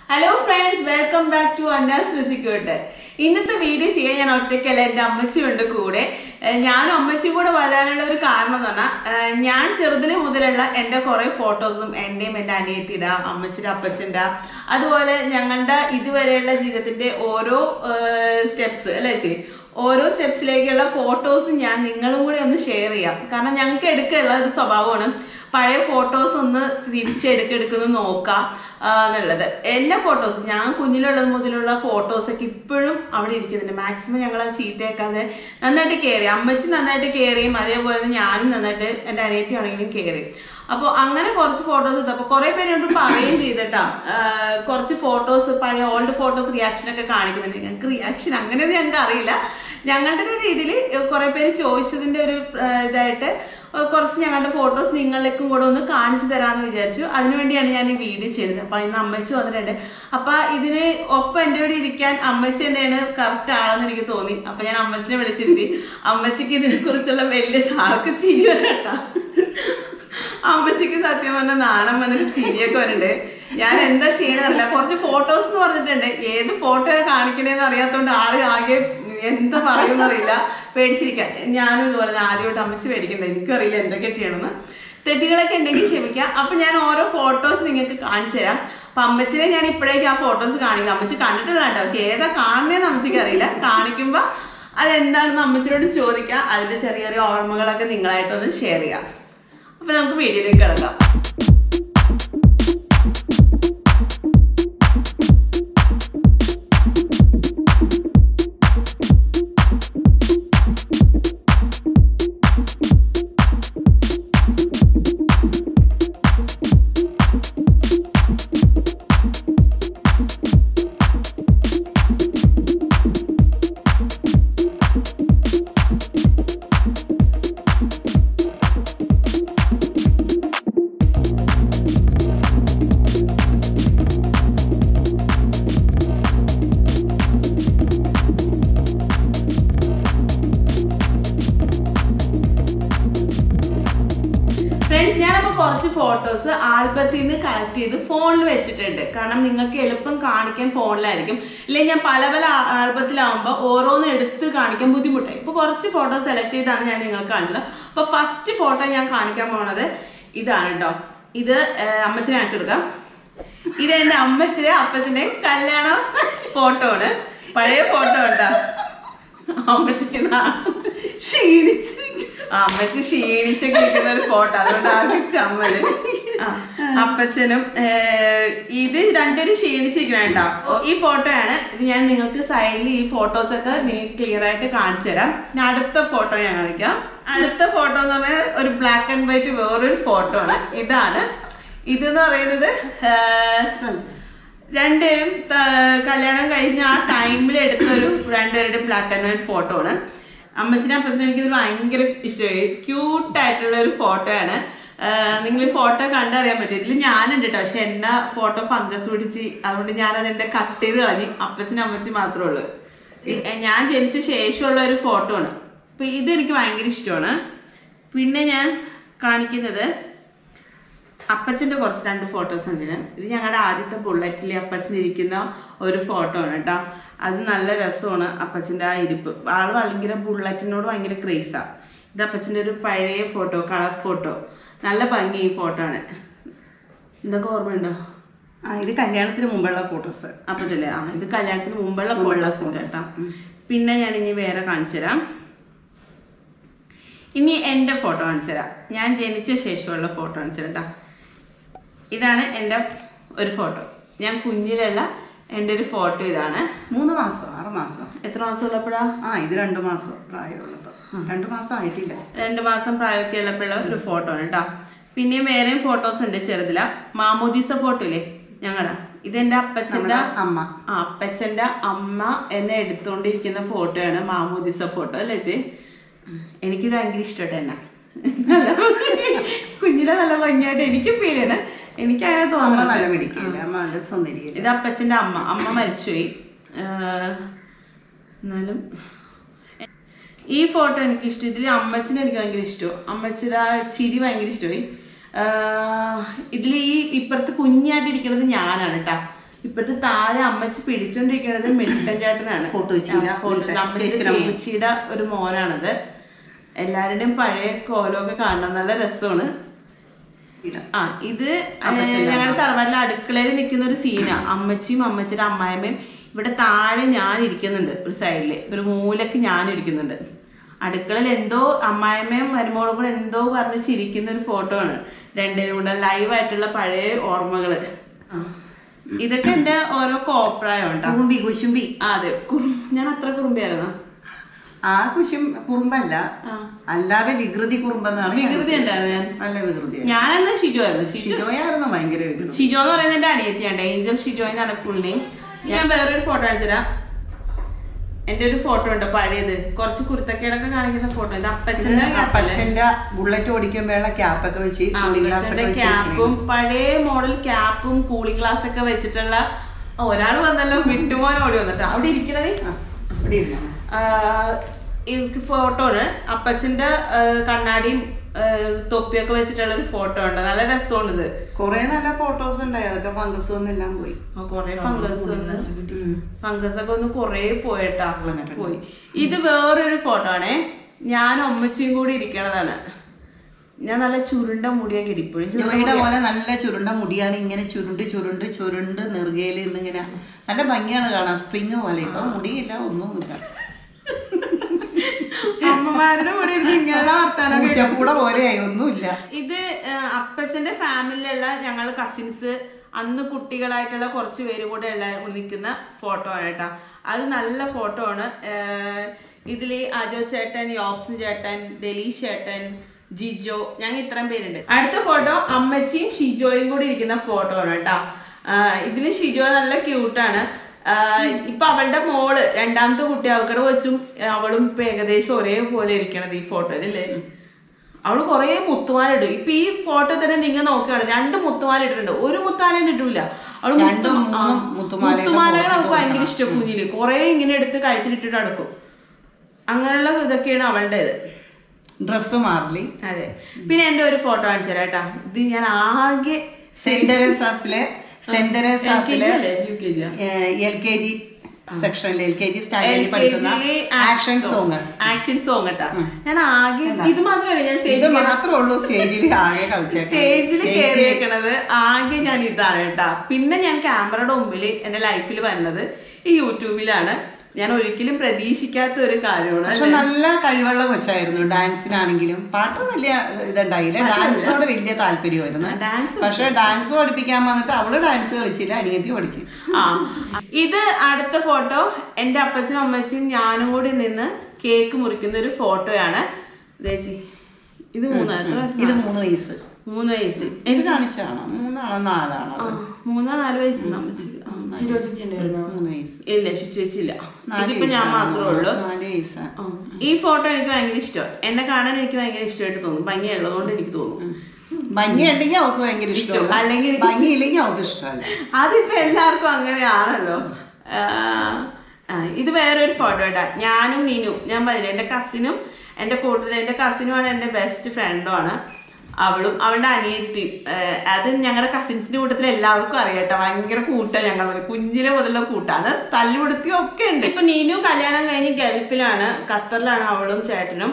Hello friends welcome back to Anna's Ruchikoot ഇന്നത്തെ video ചെയ്യാൻ ഞാൻ ഒറ്റയ്ക്കല്ല എൻ്റെ അമ്മച്ചിയുണ്ട് കൂടെ ഏഹ് ഞാനും അമ്മച്ചിയും കൂടെ വരാനുള്ള ഒരു കാരണം എന്ന് പറഞ്ഞാൽ ഏഹ് ഞാൻ ചെറുതിലെ മുതലുള്ള എൻ്റെ കുറേ ഫോട്ടോസും എൻ്റെയും എൻ്റെ അനിയത്തിയുടെ അമ്മച്ചിയുടെ അപ്പച്ചൻ്റെ അതുപോലെ ഞങ്ങളുടെ ഇതുവരെയുള്ള ജീവിതത്തിൻ്റെ ഓരോ സ്റ്റെപ്സ് അല്ലേ ചേച്ചി ഓരോ സ്റ്റെപ്സിലേക്കുള്ള ഫോട്ടോസ് ഞാൻ നിങ്ങളും കൂടെ ഒന്ന് ഷെയർ ചെയ്യാം കാരണം ഞങ്ങൾക്ക് എടുക്കാനുള്ള ഒരു സ്വഭാവമാണ് പഴയ ഫോട്ടോസ് ഒന്ന് തിരിച്ചെടുക്കെടുക്കുന്ന നോക്കാം ആ, എന്നുള്ളത് എല്ലാ ഫോട്ടോസും ഞാൻ കുഞ്ഞിലുള്ളത് മുതലുള്ള ഫോട്ടോസൊക്കെ ഇപ്പോഴും അവിടെ ഇരിക്കുന്നുണ്ട് മാക്സിമം ഞങ്ങൾ അത് ചീത്തയാക്കാതെ നന്നായിട്ട് കെയർ ചെയ്യും അമ്മച്ചി നന്നായിട്ട് കെയർ ചെയ്യും അതേപോലെ തന്നെ ഞാനും നന്നായിട്ട് എൻ്റെ അനിയത്തി ആണെങ്കിലും കെയർ ചെയ്യും അപ്പോൾ അങ്ങനെ കുറച്ച് ഫോട്ടോസ് എടുത്തു അപ്പോൾ കുറേ പേര് എന്നോട് പറയുകയും ചെയ്തിട്ടാ ആ, കുറച്ച് ഫോട്ടോസ് പഴയ ഓൾഡ് ഫോട്ടോസ് റിയാക്ഷൻ ഒക്കെ കാണിക്കുന്നുണ്ട് ഞങ്ങൾക്ക് റിയാക്ഷൻ അങ്ങനെയൊന്നും ഞങ്ങൾക്ക് അറിയില്ല ഞങ്ങളുടെ ഒരു രീതിയിൽ കുറേ പേര് ചോദിച്ചതിൻ്റെ ഒരു ആ, ഇതായിട്ട് കുറച്ച് ഞങ്ങളുടെ ഫോട്ടോസ് നിങ്ങളിലേക്കും കൂടെ ഒന്ന് കാണിച്ചു തരാമെന്ന് വിചാരിച്ചു അതിനുവേണ്ടിയാണ് ഞാൻ ഈ വീഡിയോ ചെയ്തത് അപ്പോൾ ഇന്ന് അമ്മച്ചി വന്നിട്ടുണ്ട് അപ്പോൾ ഇതിന് ഒപ്പം എൻ്റെ കൂടെ ഇരിക്കാൻ അമ്മച്ചി തന്നെയാണ് കറക്റ്റ് ആളെന്ന് എനിക്ക് തോന്നി അപ്പോൾ ഞാൻ അമ്മച്ചിനെ വിളിച്ചിരുത്തി അമ്മച്ചിക്ക് ഇതിനെക്കുറിച്ചുള്ള വലിയ സാർക്ക് ചിരി വരട്ടാ അമ്മച്ചിക്ക് സത്യം പറഞ്ഞ നാണം വന്നിട്ട് ചിരിയൊക്കെ വരുന്നുണ്ട് ഞാൻ എന്താ ചെയ്യണമെന്നറിയില്ല കുറച്ച് ഫോട്ടോസ് എന്ന് പറഞ്ഞിട്ടുണ്ട് ഏത് ഫോട്ടോ കാണിക്കണേന്ന് അറിയാത്തോണ്ട് ആള് ആകെ എന്താ പറയുമെന്നറിയില്ല പേടിച്ചിരിക്കാൻ ഞാനും ഇതുപോലെ തന്നെ ആദ്യമായിട്ട് അമ്മച്ചി പേടിക്കണ്ട എനിക്കറിയില്ല എന്തൊക്കെ ചെയ്യണമെന്ന് തെറ്റുകളൊക്കെ ഉണ്ടെങ്കിൽ ക്ഷമിക്കാം അപ്പൊ ഞാൻ ഓരോ ഫോട്ടോസ് നിങ്ങൾക്ക് കാണിച്ചു തരാം അപ്പൊ അമ്മച്ചിനെ ഞാൻ ഇപ്പോഴേക്കും ആ ഫോട്ടോസ് കാണിക്കാം അമ്മച്ചി കണ്ടിട്ടുള്ള കേട്ടോ പക്ഷെ ഏതാ കാണുന്നതെന്ന് അമ്മച്ചിക്ക് അറിയില്ല കാണിക്കുമ്പോ അതെന്താണെന്ന് അമ്മച്ചിനോട് ചോദിക്കാം അതിന്റെ ചെറിയ ചെറിയ ഓർമ്മകളൊക്കെ നിങ്ങളായിട്ടൊന്ന് ഷെയർ ചെയ്യാം അപ്പൊ നമുക്ക് വീഡിയോയിലേക്ക് കിടക്കാം ഫ്രണ്ട്സ് ഞാനപ്പോൾ കുറച്ച് ഫോട്ടോസ് ആൽബത്തിൽ നിന്ന് കളക്ട് ചെയ്ത് ഫോണിൽ വെച്ചിട്ടുണ്ട് കാരണം നിങ്ങൾക്ക് എളുപ്പം കാണിക്കാൻ ഫോണിലായിരിക്കും ഇല്ലെങ്കിൽ ഞാൻ പല പല ആൽബത്തിലാവുമ്പോൾ ഓരോന്ന് എടുത്ത് കാണിക്കാൻ ബുദ്ധിമുട്ടായി ഇപ്പോൾ കുറച്ച് ഫോട്ടോ സെലക്ട് ചെയ്താണ് ഞാൻ നിങ്ങൾക്ക് കാണിച്ചത് അപ്പോൾ ഫസ്റ്റ് ഫോട്ടോ ഞാൻ കാണിക്കാൻ പോണത് ഇതാണ് കേട്ടോ ഇത് ഏർ, അമ്മച്ചിനെ കാണിച്ചു കൊടുക്കാം ഇത് എൻ്റെ അമ്മച്ചിയുടെ അപ്പച്ചൻ്റെ കല്യാണ ഫോട്ടോ ആണ് പഴയ ഫോട്ടോ ഉണ്ടോ അമ്മച്ചിക്ക് നാ- ക്ഷീണിച്ച് ആ, അമ്മച്ചി ക്ഷീണിച്ചൊക്കെ ഇരിക്കുന്ന ഒരു ഫോട്ടോ അതുകൊണ്ട് ആകെ ചമ്മല് ആ, അപ്പച്ചനും ഏർ, ഇത് രണ്ടുപേരും ക്ഷീണിച്ചിരിക്കണം കേട്ടോ ഈ ഫോട്ടോയാണ് ഇത് ഞാൻ നിങ്ങൾക്ക് സൈഡിൽ ഈ ഫോട്ടോസ് ഒക്കെ നിങ്ങൾക്ക് ക്ലിയർ ആയിട്ട് കാണിച്ചു തരാം ഇനി അടുത്ത ഫോട്ടോ ഞാൻ കാണിക്കാം അടുത്ത ഫോട്ടോ എന്ന് പറഞ്ഞാൽ ഒരു ബ്ലാക്ക് ആൻഡ് വൈറ്റ് വേറൊരു ഫോട്ടോ ആണ് ഇതാണ് ഇതെന്ന് പറയുന്നത് ഏർ, രണ്ടുപേരും ത- കല്യാണം കഴിഞ്ഞ ആ ടൈമിൽ എടുത്തൊരു രണ്ടുപേരുടെ ബ്ലാക്ക് ആൻഡ് വൈറ്റ് ഫോട്ടോ ആണ് അമ്മച്ചിനെ അപ്പച്ചനെ എനിക്കിത് ഭയങ്കര ഇഷ്ടമായി ക്യൂട്ടായിട്ടുള്ള ഒരു ഫോട്ടോ ആണ് നിങ്ങൾ ഈ ഫോട്ടോ കണ്ടറിയാൻ പറ്റും ഇതിൽ ഞാനുണ്ട് കേട്ടോ പക്ഷെ എന്നെ ഫോട്ടോ ഫംഗസ് പിടിച്ച് അതുകൊണ്ട് ഞാനത് എൻ്റെ കട്ട് ചെയ്ത് കളഞ്ഞു അപ്പച്ചനും അമ്മച്ചി മാത്രമേ ഉള്ളൂ ഈ- ഞാൻ ജനിച്ച ശേഷമുള്ള ഒരു ഫോട്ടോ ആണ് അപ്പൊ ഇത് എനിക്ക് ഭയങ്കര ഇഷ്ടമാണ് പിന്നെ ഞാൻ കാണിക്കുന്നത് അപ്പച്ചൻ്റെ കുറച്ച് രണ്ട് ഫോട്ടോസ് ഉണ്ട് ഇത് ഞങ്ങളുടെ ആദ്യത്തെ ബുള്ളറ്റിൽ അപ്പച്ചൻ ഇരിക്കുന്ന ഒരു ഫോട്ടോ ആണ് കേട്ടോ അത് നല്ല രസമാണ് അപ്പച്ചൻ്റെ ആ ഇരിപ്പ് ആൾ ഭയങ്കര ബുള്ളറ്റിനോട് ഭയങ്കര ക്രേസാണ് ഇത് അപ്പച്ചൻ്റെ ഒരു പഴയ ഫോട്ടോ കളർ ഫോട്ടോ നല്ല ഭംഗി ഈ ഫോട്ടോ ആണ് എന്തൊക്കെ ഓർമ്മയുണ്ടോ ആ ഇത് കല്യാണത്തിന് മുമ്പുള്ള ഫോട്ടോസ് അപ്പച്ചല്ലേ ആ ഇത് കല്യാണത്തിന് മുമ്പുള്ള ഫോട്ടോസ് ഉണ്ട് കേട്ടോ പിന്നെ ഞാൻ ഇനി വേറെ കാണിച്ചു തരാം ഇനി എൻ്റെ ഫോട്ടോ കാണിച്ചു തരാം ഞാൻ ജനിച്ച ശേഷമുള്ള ഫോട്ടോ കാണിച്ചു തരാം ട്ടാ. ഇതാണ് എൻ്റെ ഒരു ഫോട്ടോ ഞാൻ കുഞ്ഞിലുള്ള എൻ്റെ ഒരു ഫോട്ടോ ഇതാണ് മൂന്ന് മാസം ആറ് മാസം എത്ര മാസം ഉള്ളപ്പോഴാ ആ ഇത് രണ്ട് മാസം പ്രായമുള്ളപ്പോൾ രണ്ട് മാസം ആയിട്ടില്ല രണ്ട് മാസം പ്രായമൊക്കെ ഉള്ളപ്പോഴുള്ള ഒരു ഫോട്ടോ ആണ് കേട്ടോ പിന്നെയും വേറെയും ഫോട്ടോസ് ഉണ്ട് ചെറുതില മാമോദീസ ഫോട്ടോ ഇല്ലേ ഞങ്ങളുടെ ഇതെൻ്റെ അപ്പച്ചൻ്റെ നമ്മുടെ അമ്മ ആ അപ്പച്ചൻ്റെ അമ്മ എന്നെ എടുത്തുകൊണ്ടിരിക്കുന്ന ഫോട്ടോയാണ് മാമോദിസ ഫോട്ടോ അല്ലേ ചേ എനിക്ക് ഭയങ്കര ഇഷ്ടപ്പെട്ട എന്നെ നല്ല കുഞ്ഞിനെ നല്ല ഭംഗിയായിട്ട് എനിക്ക് ഫീൽ ചെയ്യണം എനിക്ക് അങ്ങനെ അമ്മ തോന്നുന്നു നല്ല മെഡിക്കില്ല അമ്മ നല്ല സൗന്ദര്യം ഇത് അപ്പച്ചൻ്റെ അമ്മ അമ്മ മരിച്ചുപോയി ആഹ് എന്നാലും ഈ ഫോട്ടോ എനിക്ക് ഇഷ്ടം ഇതിൽ അമ്മച്ചിനെ എനിക്ക് ഭയങ്കര ഇഷ്ടവും അമ്മച്ചിയുടെ ആ ചിരി ഭയങ്കര ഇഷ്ടമായി ഇതിൽ ഈ ഇപ്പുറത്ത് കുഞ്ഞായിട്ട് ഇരിക്കുന്നത് ഞാനാണ് കേട്ടാ ഇപ്പഴത്തെ താഴെ അമ്മച്ചി പിടിച്ചോണ്ടിരിക്കുന്നത് മിൽട്ടൻ ചേട്ടനാണ് ഫോട്ടോ വെച്ചില്ല. ആ, ഫോട്ടോ മിൽട്ടൻ. അമ്മച്ചിയുടെ ചേച്ചിയുടെ മോൻ. ചേച്ചിയുടെ ഒരു മോനാണത് എല്ലാവരുടെയും പഴയ കോലമൊക്കെ കാണാൻ നല്ല രസമാണ് ഇല്ല ആ ഇത് അമ്മച്ചിയുടെ ഞങ്ങളുടെ തറവാട്ടിലെ അടുക്കളയിൽ നിൽക്കുന്ന ഒരു സീനാ അമ്മച്ചിയും അമ്മച്ചിയുടെ അമ്മായിമ്മയും ഇവിടെ താഴെ ഞാൻ ഇരിക്കുന്നുണ്ട് ഒരു സൈഡില് ഒരു മൂലക്ക് ഞാൻ ഇരിക്കുന്നുണ്ട് അടുക്കളയിൽ എന്തോ അമ്മായിമ്മയും മരുമോളും കൂടെ എന്തോ പറഞ്ഞ് ചിരിക്കുന്ന ഒരു ഫോട്ടോ ആണ് രണ്ടിനും കൂടെ ലൈവായിട്ടുള്ള പഴയ ഓർമ്മകള് ആ. ഇതൊക്കെ എന്റെ ഓരോ കോപ്രായം ഉണ്ടാവും കുറുമ്പി കുശുമ്പി അതെ കുറു- ഞാൻ അത്ര കുറുമ്പിയായിരുന്നു ആ കുശും കുറുമ്പല്ല ആ. അല്ലാതെ വികൃതി കുറുമ്പെന്നാണ് ഞാൻ വികൃതി ഉണ്ടായിരുന്നു ഞാൻ നല്ല വികൃതി ഞാനെന്നാ ഷിജു ആയിരുന്നു ഷിജു ഷിജോയായിരുന്നു ഭയങ്കര വികൃതി ഷിജോ എന്ന് പറയുന്നത് എന്റെ അനിയത്തിയാണ് ഏഞ്ചൽ ഷിജോ എന്നാണ് ഫുൾ നെയിം ഞാൻ വേറൊരു ഫോട്ടോ അയച്ചുതരാം എന്റെ ഒരു ഫോട്ടോ ഉണ്ട് പഴയത് കുറച്ച് കുരുത്തക്കേടൊക്കെ കാണിക്കുന്ന ഫോട്ടോ ഇത് ഇത് അപ്പച്ചന്റെ ക്യാപ്പല്ലേ? അപ്പച്ചന്റെ ബുള്ളറ്റ് ഓടിക്കുമ്പോഴുള്ള ക്യാപ്പൊക്കെ വെച്ച് ആ, കൂളിംഗ് ഗ്ലാസ് ഒക്കെ അപ്പച്ചന്റെ വെച്ച് ക്യാപ്പും പഴയ മോഡൽ ക്യാപ്പും കൂളിംഗ് ഗ്ലാസ് ഒക്കെ വെച്ചിട്ടുള്ള ഒരാൾ വന്നല്ലോ വിട്ടുമോൻ ഓടി വന്നിട്ട് അവിടെ ഇരിക്കണത് ആ, ഇവിടെ ഇരുന്നോ. ഫോട്ടോ ആണ് അപ്പച്ചന്റെ ആ, കണ്ണാടിയും ആ, തൊപ്പിയൊക്കെ വെച്ചിട്ടുള്ള ഒരു ഫോട്ടോ ഉണ്ട് നല്ല രസമാണ് ഇത് കൊറേ നല്ല ഫോട്ടോസ് ഉണ്ടായി അതൊക്കെ ഫംഗസ് വന്നെല്ലാം പോയി ആ, കൊറേ ഫംഗസ് വന്ന് ഉം. ഫംഗസ് ഒക്കെ ഒന്ന് കൊറേ പോയിട്ടാ വന്നിട്ടുണ്ട്. പോയി ഇത് വേറൊരു ഫോട്ടോ ആണേ ഞാൻ അമ്മച്ചിയും കൂടി ഇരിക്കണതാണ് ഞാൻ നല്ല ചുരുണ്ട മുടിയൊക്കെ ഇടിപ്പോഴും ജോയിയുടെ പോലെ നല്ല ചുരുണ്ട മുടിയാണ് ഇങ്ങനെ ചുരുണ്ട് ചുരുണ്ട് ചുരുണ്ട് നെറുകയിൽ ഇന്നിങ്ങനെ നല്ല ഭംഗിയാണ് കാണാൻ സ്പ്രിങ് പോലെ ഇപ്പൊ മുടിയില്ല ഒന്നുമില്ല അമ്മമാരുടെ കൂടെ ഇരുന്ന് ഇങ്ങനെയുള്ള വർത്താനം പൂച്ചപ്പൂട പോലെയായി ഒന്നുമില്ല ഇത് ആ, അപ്പച്ചന്റെ ഫാമിലിയിലുള്ള ഞങ്ങൾ കസിൻസ് അന്ന് കുട്ടികളായിട്ടുള്ള കുറച്ച് പേര് കൂടെ ഉള്ള നിൽക്കുന്ന ഫോട്ടോ ആണ് കേട്ടോ അത് നല്ല ഫോട്ടോ ആണ് ഇതിൽ അജോ ചേട്ടൻ യോപ്സൻ ചേട്ടൻ ഡെലീഷ് ചേട്ടൻ ജിജോ ഞങ്ങൾ ഇത്രയും പേരുണ്ട് അടുത്ത ഫോട്ടോ അമ്മച്ചിയും ഷിജോയും കൂടി ഇരിക്കുന്ന ഫോട്ടോ ആണ് കേട്ടോ ഇതിൽ ഷിജോ നല്ല ക്യൂട്ടാണ് ഇപ്പൊ അവളുടെ മോള് രണ്ടാമത്തെ കുട്ടി അവക്കടെ വെച്ചും അവളും ഇപ്പൊ ഏകദേശം ഒരേപോലെ ഇരിക്കണത് ഈ ഫോട്ടോയിലല്ലേ അവള് കൊറേ മുത്തുമാല ഇടും ഇപ്പൊ ഈ ഫോട്ടോ തന്നെ നിങ്ങൾ നോക്കുകയാണ് രണ്ട് മുത്തുമാല ഇട്ടിട്ടുണ്ട് ഒരു മുത്താലയും ഇട്ടില്ല അവള് മുത്തു- രണ്ടും മൂന്നും ആ, മുത്തുമാലയൊക്കെ മുത്തുമാലകൾ അവൾക്ക് പോയിട്ട് ഭയങ്കര ഇഷ്ടം കുഞ്ഞില് കൊറേ ഇങ്ങനെ എടുത്ത് കഴുത്തിലിട്ടിട്ട് നടക്കും അങ്ങനെയുള്ള ഇതൊക്കെയാണ് അവളുടേത് ഡ്രസ്സ് മാറില്ല അതെ പിന്നെ എന്റെ ഒരു ഫോട്ടോ കാണിച്ചു തരാം കേട്ടാ ഇത് ഞാൻ ആകെ സെന്റ് തെരേസാസിലെ സെന്റ് തെരേസാസിലെ U K G L K G സെക്ഷനിൽ എൽ കെ ജി സ്റ്റാൻഡേർഡിൽ പഠിക്കുന്ന ആക്ഷൻ സോങ് ആക്ഷൻ സോങ് കേട്ടാ ഞാൻ ആകെ ഇത് മാത്രമല്ല ഞാൻ ഇത് സ്റ്റേജിൽ മാത്രമേ ഉള്ളൂ സ്റ്റേജിൽ ആകെ കളിച്ചേക്കുന്നത് സ്റ്റേജിൽ കയറിയേക്കണത് ആകെ ഞാൻ ഇതാണ് കേട്ടാ പിന്നെ ഞാൻ ക്യാമറയുടെ മുമ്പിൽ എന്റെ ലൈഫിൽ വരുന്നത് ഈ യൂട്യൂബിലാണ് ഞാൻ ഒരിക്കലും പ്രതീക്ഷിക്കാത്ത ഒരു കാര്യമാണ് പക്ഷെ നല്ല കഴിവുള്ള കൊച്ചായിരുന്നു ഡാൻസിനാണെങ്കിലും പാട്ട് വലിയ ഇതുണ്ടായില്ല ഡാൻസിനോട് വലിയ താല്പര്യമായിരുന്നു ഡാൻസ് പക്ഷെ ഡാൻസ് പഠിപ്പിക്കാൻ വന്നിട്ട് അവള് ഡാൻസ് കളിച്ചില്ല അനിയത്തി പഠിച്ചു ആ ഇത് അടുത്ത ഫോട്ടോ എന്റെ അപ്പച്ചനും അമ്മച്ചും ഞാനും കൂടി നിന്ന് കേക്ക് മുറിക്കുന്ന ഒരു ഫോട്ടോയാണ് ചേച്ചി ഇത് മൂന്നാമത്തെ വയസ്സ് ഇത് മൂന്ന് വയസ്സ് മൂന്ന് വയസ്സ് ഇത് കാണിച്ചാണോ മൂന്നാണോ നാലാണോ ആ, മൂന്നോ നാല് വയസ്സ് അമ്മച്ചിക്ക് ആ, മൂന്ന് വയസ്സ് ഇല്ല ചേച്ചിയില്ല നാല് ഇതിപ്പോ ഞാൻ വയസ്സാണ്. മാത്രമേ ഉള്ളൂ നാല് വയസ്സാണ് ആ. ഈ ഫോട്ടോ എനിക്ക് ഭയങ്കര ഇഷ്ടമാണ് എന്നെ കാണാൻ എനിക്ക് ഭയങ്കര ഇഷ്ടമായിട്ട് തോന്നും ഭംഗിയുള്ളതുകൊണ്ട് എനിക്ക് തോന്നും ഭംഗി ഉണ്ടെങ്കിൽ അവൾക്ക് ഭയങ്കര ഇഷ്ടമല്ല അല്ലെങ്കിൽ എനിക്ക് ഭംഗി ഇല്ലെങ്കിൽ അവൾക്ക് ഇഷ്ടമല്ല അതിപ്പോ എല്ലാവർക്കും അങ്ങനെയാണല്ലോ ആ, ആ, ഇത് വേറൊരു ഫോട്ടോ ഇടാ ഞാനും നീനും ഞാൻ പറഞ്ഞില്ല എൻ്റെ കസിനും എൻ്റെ കൂട്ടത്തിൽ എൻ്റെ കസിനുമാണ് എൻ്റെ ബെസ്റ്റ് ഫ്രണ്ടുമാണ് അവളും അവളുടെ അനിയത്തിയും ഏഹ് അത് ഞങ്ങളുടെ കസിൻസിന്റെ കൂട്ടത്തിൽ എല്ലാവർക്കും അറിയാട്ടോ ഭയങ്കര കൂട്ടാ ഞങ്ങൾ കുഞ്ഞിലെ മുതലുള്ള കൂട്ടാ അത് തല്ലുകൊടുത്തിയും ഒക്കെ ഉണ്ട് ഇപ്പൊ നീനു കല്യാണം കഴിഞ്ഞ് ഗൾഫിലാണ് ഖത്തറിലാണ് അവളും ചേട്ടനും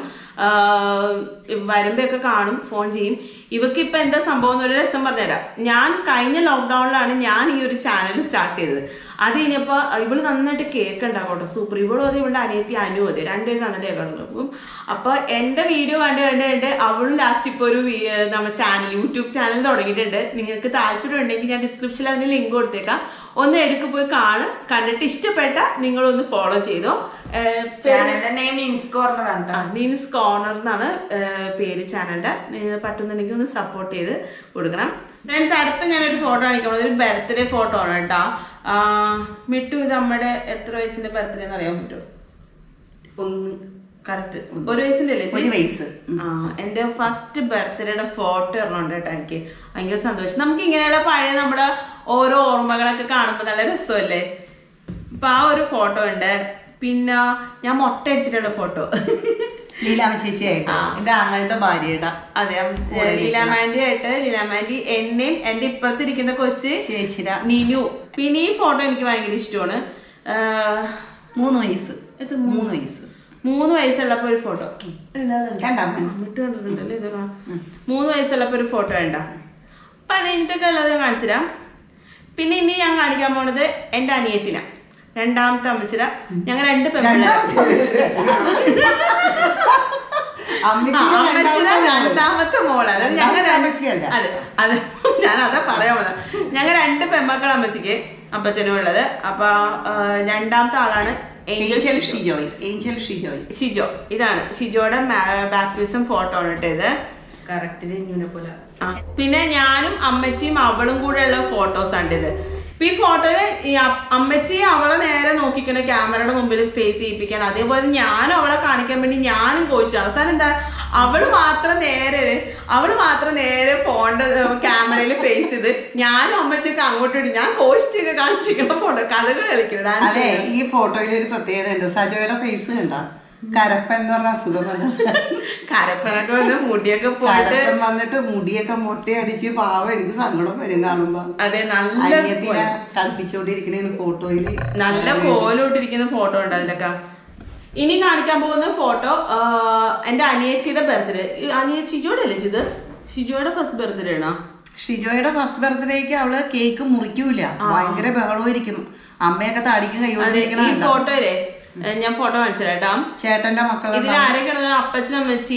വരുമ്പോഴൊക്കെ കാണും ഫോൺ ചെയ്യും ഇവക്ക് ഇപ്പൊ എന്താ സംഭവം എന്നൊരു രസം പറഞ്ഞുതരാം ഞാൻ കഴിഞ്ഞ ലോക്ക്ഡൌണിലാണ് ഞാൻ ഈ ഒരു ചാനൽ സ്റ്റാർട്ട് ചെയ്തത് അത് കഴിഞ്ഞപ്പോ ഇവള് നന്നായിട്ട് കേക്ക് ഉണ്ടാക്കും കേട്ടോ സൂപ്പർ ഇവളും അതെ ഇവളുടെ അനിയത്തി അനു അതെ രണ്ടുപേരും നന്നായിട്ട് കേക്ക് ഉണ്ടാക്കും അപ്പൊ എന്റെ വീഡിയോ കണ്ട് കണ്ട് കണ്ട് അവളും ലാസ്റ്റ് ഇപ്പൊ ഒരു വീ- ഏർ നമ്മുടെ ചാനൽ യൂട്യൂബ് ചാനൽ തുടങ്ങിയിട്ടുണ്ട് നിങ്ങൾക്ക് താല്പര്യം ഉണ്ടെങ്കിൽ ഞാൻ ഡിസ്ക്രിപ്ഷനിൽ അതിന് ലിങ്ക് കൊടുത്തേക്കാം ഒന്ന് എടുക്ക് പോയി കാണും കണ്ടിട്ട് ഇഷ്ടപ്പെട്ട നിങ്ങളൊന്ന് ഫോളോ ചെയ്തോ ഏർ ചാനലിന്റെ നെയിം ഇൻസ് കോർണർ ആണ് ആ, നീൻസ് കോർണർ എന്നാണ് ഏർ, പേര് ചാനലിന്റെ നിങ്ങൾ പറ്റുന്നുണ്ടെങ്കിൽ ഒന്ന് സപ്പോർട്ട് ചെയ്ത് കൊടുക്കണം ഫ്രണ്ട്സ് അടുത്ത ഞാനൊരു ഫോട്ടോ കാണിക്കണം ഒരു ബർത്ത്ഡേ ഫോട്ടോ ആണ് കേട്ടോ ആ, മിട്ടു ഇത് നമ്മുടെ എത്ര വയസ്സിന്റെ ബർത്ത്ഡേ എന്ന് അറിയാൻ പറ്റുമോ ഒന്ന് കറക്റ്റ് ഒരു വയസ്സിന്റെ അല്ലേ ഒരു വയസ്സ് ആ എന്റെ ഫസ്റ്റ് ബർത്ത്ഡേയുടെ ഫോട്ടോ ഇറങ്ങുന്നുണ്ട് കേട്ടോ എനിക്ക് ഭയങ്കര സന്തോഷം നമുക്ക് ഇങ്ങനെയുള്ള പഴയ നമ്മുടെ ഓരോ ഓർമ്മകളൊക്കെ കാണുമ്പോൾ നല്ല രസമല്ലേ അപ്പൊ ആ ഒരു ഫോട്ടോ ഉണ്ട് പിന്നെ ഞാൻ മുട്ട അടിച്ചിട്ടുള്ള ഫോട്ടോ ലീലാമ ചേച്ചിയായിട്ട് എന്റെ ആങ്ങളുടെ ഭാര്യയുടെ അതെ ലീലാമാൻഡി ആയിട്ട് ലീലാമാൻഡി എന്നെയും എന്റെ ഇപ്പുറത്തിരിക്കുന്ന കൊച്ച് ചേച്ചിര നിനു പിന്നെ ഈ ഫോട്ടോ എനിക്ക് ഭയങ്കര ഇഷ്ടമാണ് ആഹ്, മൂന്ന് വയസ്സ് മൂന്ന് വയസ്സ് മൂന്ന് വയസ്സുള്ളപ്പോ ഒരു ഫോട്ടോ രണ്ടാമൻ വിട്ട് കണ്ടിട്ടുണ്ടല്ലേ ഇത് കാണാം. മൂന്ന് വയസ്സുള്ളപ്പോ ഒരു ഫോട്ടോ വേണ്ട അപ്പൊ അത് കഴിഞ്ഞിട്ടൊക്കെ ഉള്ളത് ഞാൻ കാണിച്ചുതരാം പിന്നെ ഇനി ഞാൻ കാണിക്കാൻ പോണത് എന്റെ അനിയത്തിന രണ്ടാമത്തെ അമ്മച്ചിര ഞങ്ങൾ രണ്ട് പെൺപിള്ളേർ അമ്മച്ചിയുടെ അമ്മച്ചിയുടെ രണ്ടാമത്തെ മോള്. രണ്ടാമത്തെ മോള് അതായത് ഞങ്ങൾ രണ്ടാമത്തെ അമ്മച്ചിയല്ല. അതെ അതെ ഞാൻ അതാ പറയാൻ വന്നത് ഞങ്ങൾ രണ്ട് പെൺമക്കൾ അമ്മച്ചിക്ക് അപ്പച്ചനും ഉള്ളത് അപ്പൊ ആ, രണ്ടാമത്തെ ആളാണ് Angel Angel Shijo. Shijoy Angel Shijoy Shijo ഇതാണ് ഷിജോയുടെ ബാപ്റ്റിസം ഫോട്ടോ ആണ് കേട്ടോ ഇത് കറക്റ്റ് രഞ്ജുവിനെ പോലെ ആ, പിന്നെ ഞാനും അമ്മച്ചിയും അവളും കൂടെ ഉള്ള ഫോട്ടോസ് ആണ് ഇത് ഇപ്പൊ ഈ ഫോട്ടോയില് ഈ അ- അമ്മച്ചി അവളെ നേരെ നോക്കിക്കണ ക്യാമറയുടെ മുമ്പിൽ ഫേസ് ചെയ്യിപ്പിക്കാൻ അതേപോലെ ഞാനും അവളെ കാണിക്കാൻ വേണ്ടി ഞാനും കോഴിച്ചു അവസാനം എന്താ അവള് മാത്രം നേരെ അവള് മാത്രം നേരെ ഫോണിന്റെ ക്യാമറയിൽ ഫേസ് ചെയ്ത് ഞാനും അമ്മച്ചിയൊക്കെ അങ്ങോട്ടും ഇടും ഞാൻ കോഴിച്ചൊക്കെ കാണിച്ചിരിക്കുന്ന ഫോട്ടോ കഥകൾ കളിക്കണം ഡാൻസ് അതെ ഈ ഫോട്ടോയിൽ ഒരു പ്രത്യേകത ഉണ്ട് സജോയുടെ ഫേസ് കണ്ട കരപ്പൻ എന്ന് പറഞ്ഞ അസുഖം വന്നു കരപ്പനൊക്കെ വന്ന് മുടിയൊക്കെ പോയിട്ട് കരപ്പൻ വന്നിട്ട് മുടിയൊക്കെ മൊട്ടയടിച്ച് പാവം എനിക്ക് സങ്കടം വരും കാണുമ്പോ അതെ നല്ല അനിയത്തിനെ കളിപ്പിച്ചോണ്ടിരിക്കുന്ന ഫോട്ടോയില് നല്ല കോലോട്ടിരിക്കുന്ന ഫോട്ടോ ഉണ്ട് അതിലൊക്കെ ഇനി കാണിക്കാൻ പോകുന്ന ഫോട്ടോ എന്റെ അനിയത്തിയുടെ ബർത്ത്ഡേ അനിയ ഷിജോയുടെ അല്ലേ ഇത് ഷിജോയുടെ ഫസ്റ്റ് ബർത്ത്ഡേ ആണോ ഷിജോയുടെ ഫസ്റ്റ് ബർത്ത്ഡേക്ക് അവള് കേക്ക് മുറിക്കൂല ഭയങ്കര ബഹളമായിരിക്കും അമ്മയൊക്കെ താടിക്കും അതെ ഈ കൈകൊണ്ടിരിക്കണ ഫോട്ടോയിലെ ഏഹ്, ഞാൻ ഫോട്ടോ കാണിച്ചു കേട്ടോ ചേട്ടന്റെ മക്കളെ ഇതിൽ ആരൊക്കെയാണ് അപ്പച്ചൻ അമ്മച്ചി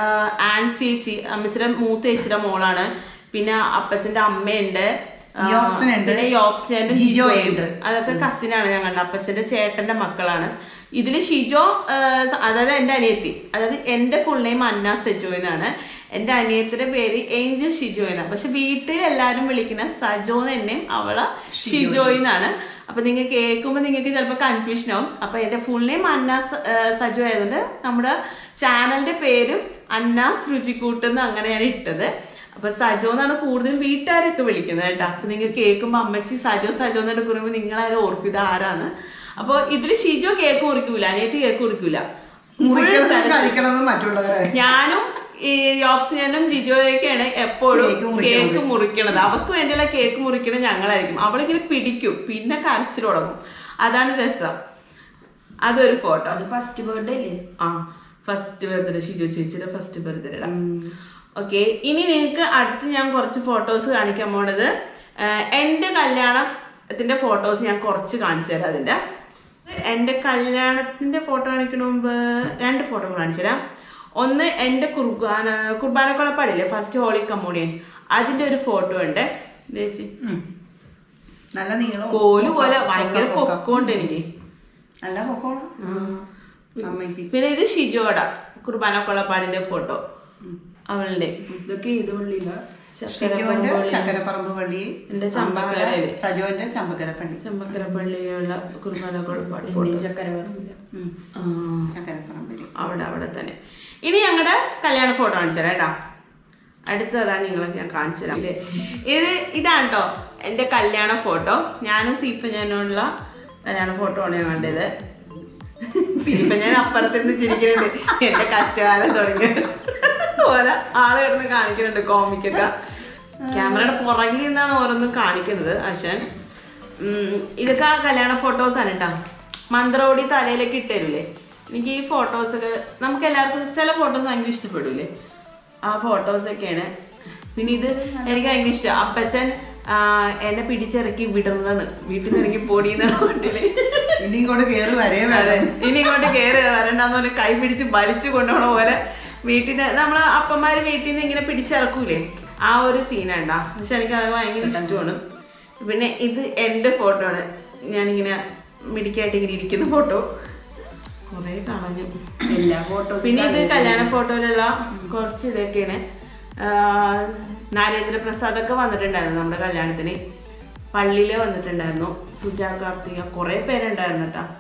ആൻസി ചേച്ചി അമ്മച്ചിയുടെ മൂത്ത ചേച്ചിയുടെ മോളാണ് പിന്നെ അപ്പച്ചന്റെ അമ്മയുണ്ട് ആ, യോപ്സനുണ്ട്. പിന്നെ യോപ്സനും ജിജോയുണ്ട്. ജിജോയുണ്ട് അതൊക്കെ കസിനാണ് ഞങ്ങളുടെ അപ്പച്ചന്റെ ചേട്ടന്റെ മക്കളാണ് ഇതില് ഷിജോ ആ, സ- അതായത് എന്റെ അനിയത്തി അതായത് എന്റെ ഫുൾ നെയിം അന്ന സെജോ എന്നാണ് എന്റെ അനിയത്തിന്റെ പേര് ഏഞ്ചൽ ഷിജോ എന്നാണ് പക്ഷെ വീട്ടിൽ എല്ലാരും വിളിക്കുന്ന സജോ എന്നെയും അവളെ ഷിജോ എന്നാണ് അപ്പൊ നിങ്ങൾ കേൾക്കുമ്പോൾ നിങ്ങൾക്ക് ചിലപ്പോൾ കൺഫ്യൂഷൻ ആവും അപ്പൊ എന്റെ ഫുൾ നെയിം അന്ന സ- ആ, സജോ ആയതുകൊണ്ട് നമ്മുടെ ചാനലിന്റെ പേരും അന്നാസ് രുചിക്കൂട്ട് എന്ന് അങ്ങനെയാണ് ഇട്ടത് അപ്പൊ സജോ എന്നാണ് കൂടുതലും വീട്ടുകാരൊക്കെ വിളിക്കുന്നത് കേട്ടോ അപ്പൊ നിങ്ങൾ കേൾക്കുമ്പോൾ അമ്മച്ചി സജോ സജോ എന്നൊക്കെ പറയുമ്പോൾ നിങ്ങളാരും ഓർക്കും ഇത് ആരാണ് അപ്പൊ ഇതില് ഷിജോ കേക്ക് മുറിക്കൂല അനിയത്തി കേക്ക് മുറിക്കൂല Full മുറിക്കണതും കരച്ചിൽ. കഴിക്കണതും മറ്റുള്ളവരെ ഞാനും ഈ യോപ്സിനും ജിജോയൊക്കെയാണ് എപ്പോഴും കേക്ക് മുറിക്കണത്. കേക്ക് മുറിക്കണത് അവക്ക് വേണ്ടിയുള്ള കേക്ക് മുറിക്കണത് ഞങ്ങളായിരിക്കും അവളിങ്ങനെ പിടിക്കും പിന്നെ കരച്ചിൽ തുടങ്ങും അതാണ് രസം അതൊരു ഫോട്ടോ അത് ഫസ്റ്റ് ബർത്ത്ഡേ അല്ലേ ആ ഫസ്റ്റ് ബർത്ത്ഡേ ഷിജു ചേച്ചിയുടെ ഫസ്റ്റ് ബർത്ത്ഡേ ഓക്കെ ഇനി നിങ്ങൾക്ക് അടുത്ത് ഞാൻ കുറച്ച് ഫോട്ടോസ് കാണിക്കാൻ പോണത് ആഹ് എൻ്റെ കല്യാണത്തിന്റെ ഫോട്ടോസ് ഞാൻ കുറച്ച് കാണിച്ചു തരാം അതിൻ്റെ എൻ്റെ കല്യാണത്തിന്റെ ഫോട്ടോ കാണിക്കണ മുമ്പ് രണ്ട് ഫോട്ടോ കാണിച്ചു തരാം ഒന്ന് എൻ്റെ കുർബാന കുർബാനക്കുളപ്പാടില്ലേ ഫസ്റ്റ് ഹോളി കമ്മൂണിയൻ അതിന്റെ ഒരു ഫോട്ടോ ഉണ്ട് ദേ ചേച്ചി ഉം. നല്ല നീളം കോല് പോലെ ഭയങ്കര പൊക്കമുണ്ട് എനിക്ക് നല്ല പൊക്കോളാം അമ്മയ്ക്ക് പിന്നെ ഇത് ഷിജോട കുർബാനക്കുളപ്പാടിന്റെ ഫോട്ടോ അവളുടെ ഇതൊക്കെ ഏത് പള്ളിയില ഷിജോന്റെ ചക്കരപ്പറമ്പ് പള്ളി എന്റെ ചമ്പക്കരയില്. സജോന്റെ ചമ്പക്കര പള്ളി ചമ്പക്കരപ്പള്ളിയിലുള്ള കുർബാനക്കുളപ്പാട് ഫോട്ടോ ചക്കര പറഞ്ഞില്ല ഉം. ആ ചക്കരപ്പറമ്പില് അവിടെ അവിടെ തന്നെ ഇനി ഞങ്ങളുടെ കല്യാണ ഫോട്ടോ കാണിച്ചു തരാം കേട്ടോ അടുത്തതാ നിങ്ങളെ ഞാൻ കാണിച്ചു തരാം ഇല്ലേ? ഇത് ഇതാണ് കേട്ടോ എൻ്റെ കല്യാണ ഫോട്ടോ ഞാനും സീഫ ഞാനുള്ള കല്യാണ ഫോട്ടോ ആണ് ഞാൻ കണ്ടത് സീഫ ഞാൻ അപ്പുറത്തുനിന്ന് ചിരിക്കുന്നുണ്ട് എന്റെ കഷ്ടകാലം തുടങ്ങി പോലെ ആള് കിടന്ന് കാണിക്കുന്നുണ്ട് കോമിക്കൊക്കെ ക്യാമറയുടെ പുറകിൽ നിന്നാണ് ഓരോന്നും കാണിക്കുന്നത് അച്ഛൻ ഉം, ഇതൊക്കെ ആ കല്യാണ ഫോട്ടോസ് ആണ് കേട്ടോ മന്ത്രോടി തലയിലേക്ക് ഇട്ടരില്ലേ എനിക്ക് ഈ ഫോട്ടോസൊക്കെ നമുക്ക് എല്ലാവർക്കും ചില ഫോട്ടോസ് ഭയങ്കര ഇഷ്ടപ്പെടൂലേ ആ ഫോട്ടോസൊക്കെയാണ് പിന്നെ ഇത് എനിക്ക് ഭയങ്കര ഇഷ്ടം അപ്പച്ചൻ ആ, എന്നെ പിടിച്ചിറക്കി വിടുന്നതാണ് വീട്ടിൽ നിന്ന് ഇറങ്ങി പൊടിയെന്നാണ് വീട്ടില് ഇനി ഇങ്ങോട്ട് കേറി വരേ അതെ വേണം ഇനി ഇങ്ങോട്ട് കയറി വരണ്ടെന്ന് പറഞ്ഞ് കൈ പിടിച്ച് വലിച്ചു കൊണ്ടുപോണ പോലെ വീട്ടിൽ നിന്ന് നമ്മള് അപ്പന്മാര് വീട്ടിൽ നിന്ന് ഇങ്ങനെ പിടിച്ചിറക്കൂലേ ആ ഒരു സീനാണ്ടാ പക്ഷെ എനിക്ക് അത് ഭയങ്കര ഇഷ്ടമാണ് പിന്നെ ഇത് എൻ്റെ ഫോട്ടോ ആണ് ഞാനിങ്ങനെ മിടിക്കായിട്ട് ഇങ്ങനെ ഇരിക്കുന്ന ഫോട്ടോ കുറേ കളഞ്ഞു എല്ലാ ഫോട്ടോസും പിന്നെ ഇത് കല്യാണ ഫോട്ടോയിലുള്ള കുറച്ച് ഇതൊക്കെയാണ് ആഹ് നരേന്ദ്ര പ്രസാദ് ഒക്കെ വന്നിട്ടുണ്ടായിരുന്നു നമ്മുടെ കല്യാണത്തിന് പള്ളിയിൽ വന്നിട്ടുണ്ടായിരുന്നു സുജാ കാർത്തിക കുറേ പേരുണ്ടായിരുന്നു കേട്ടോ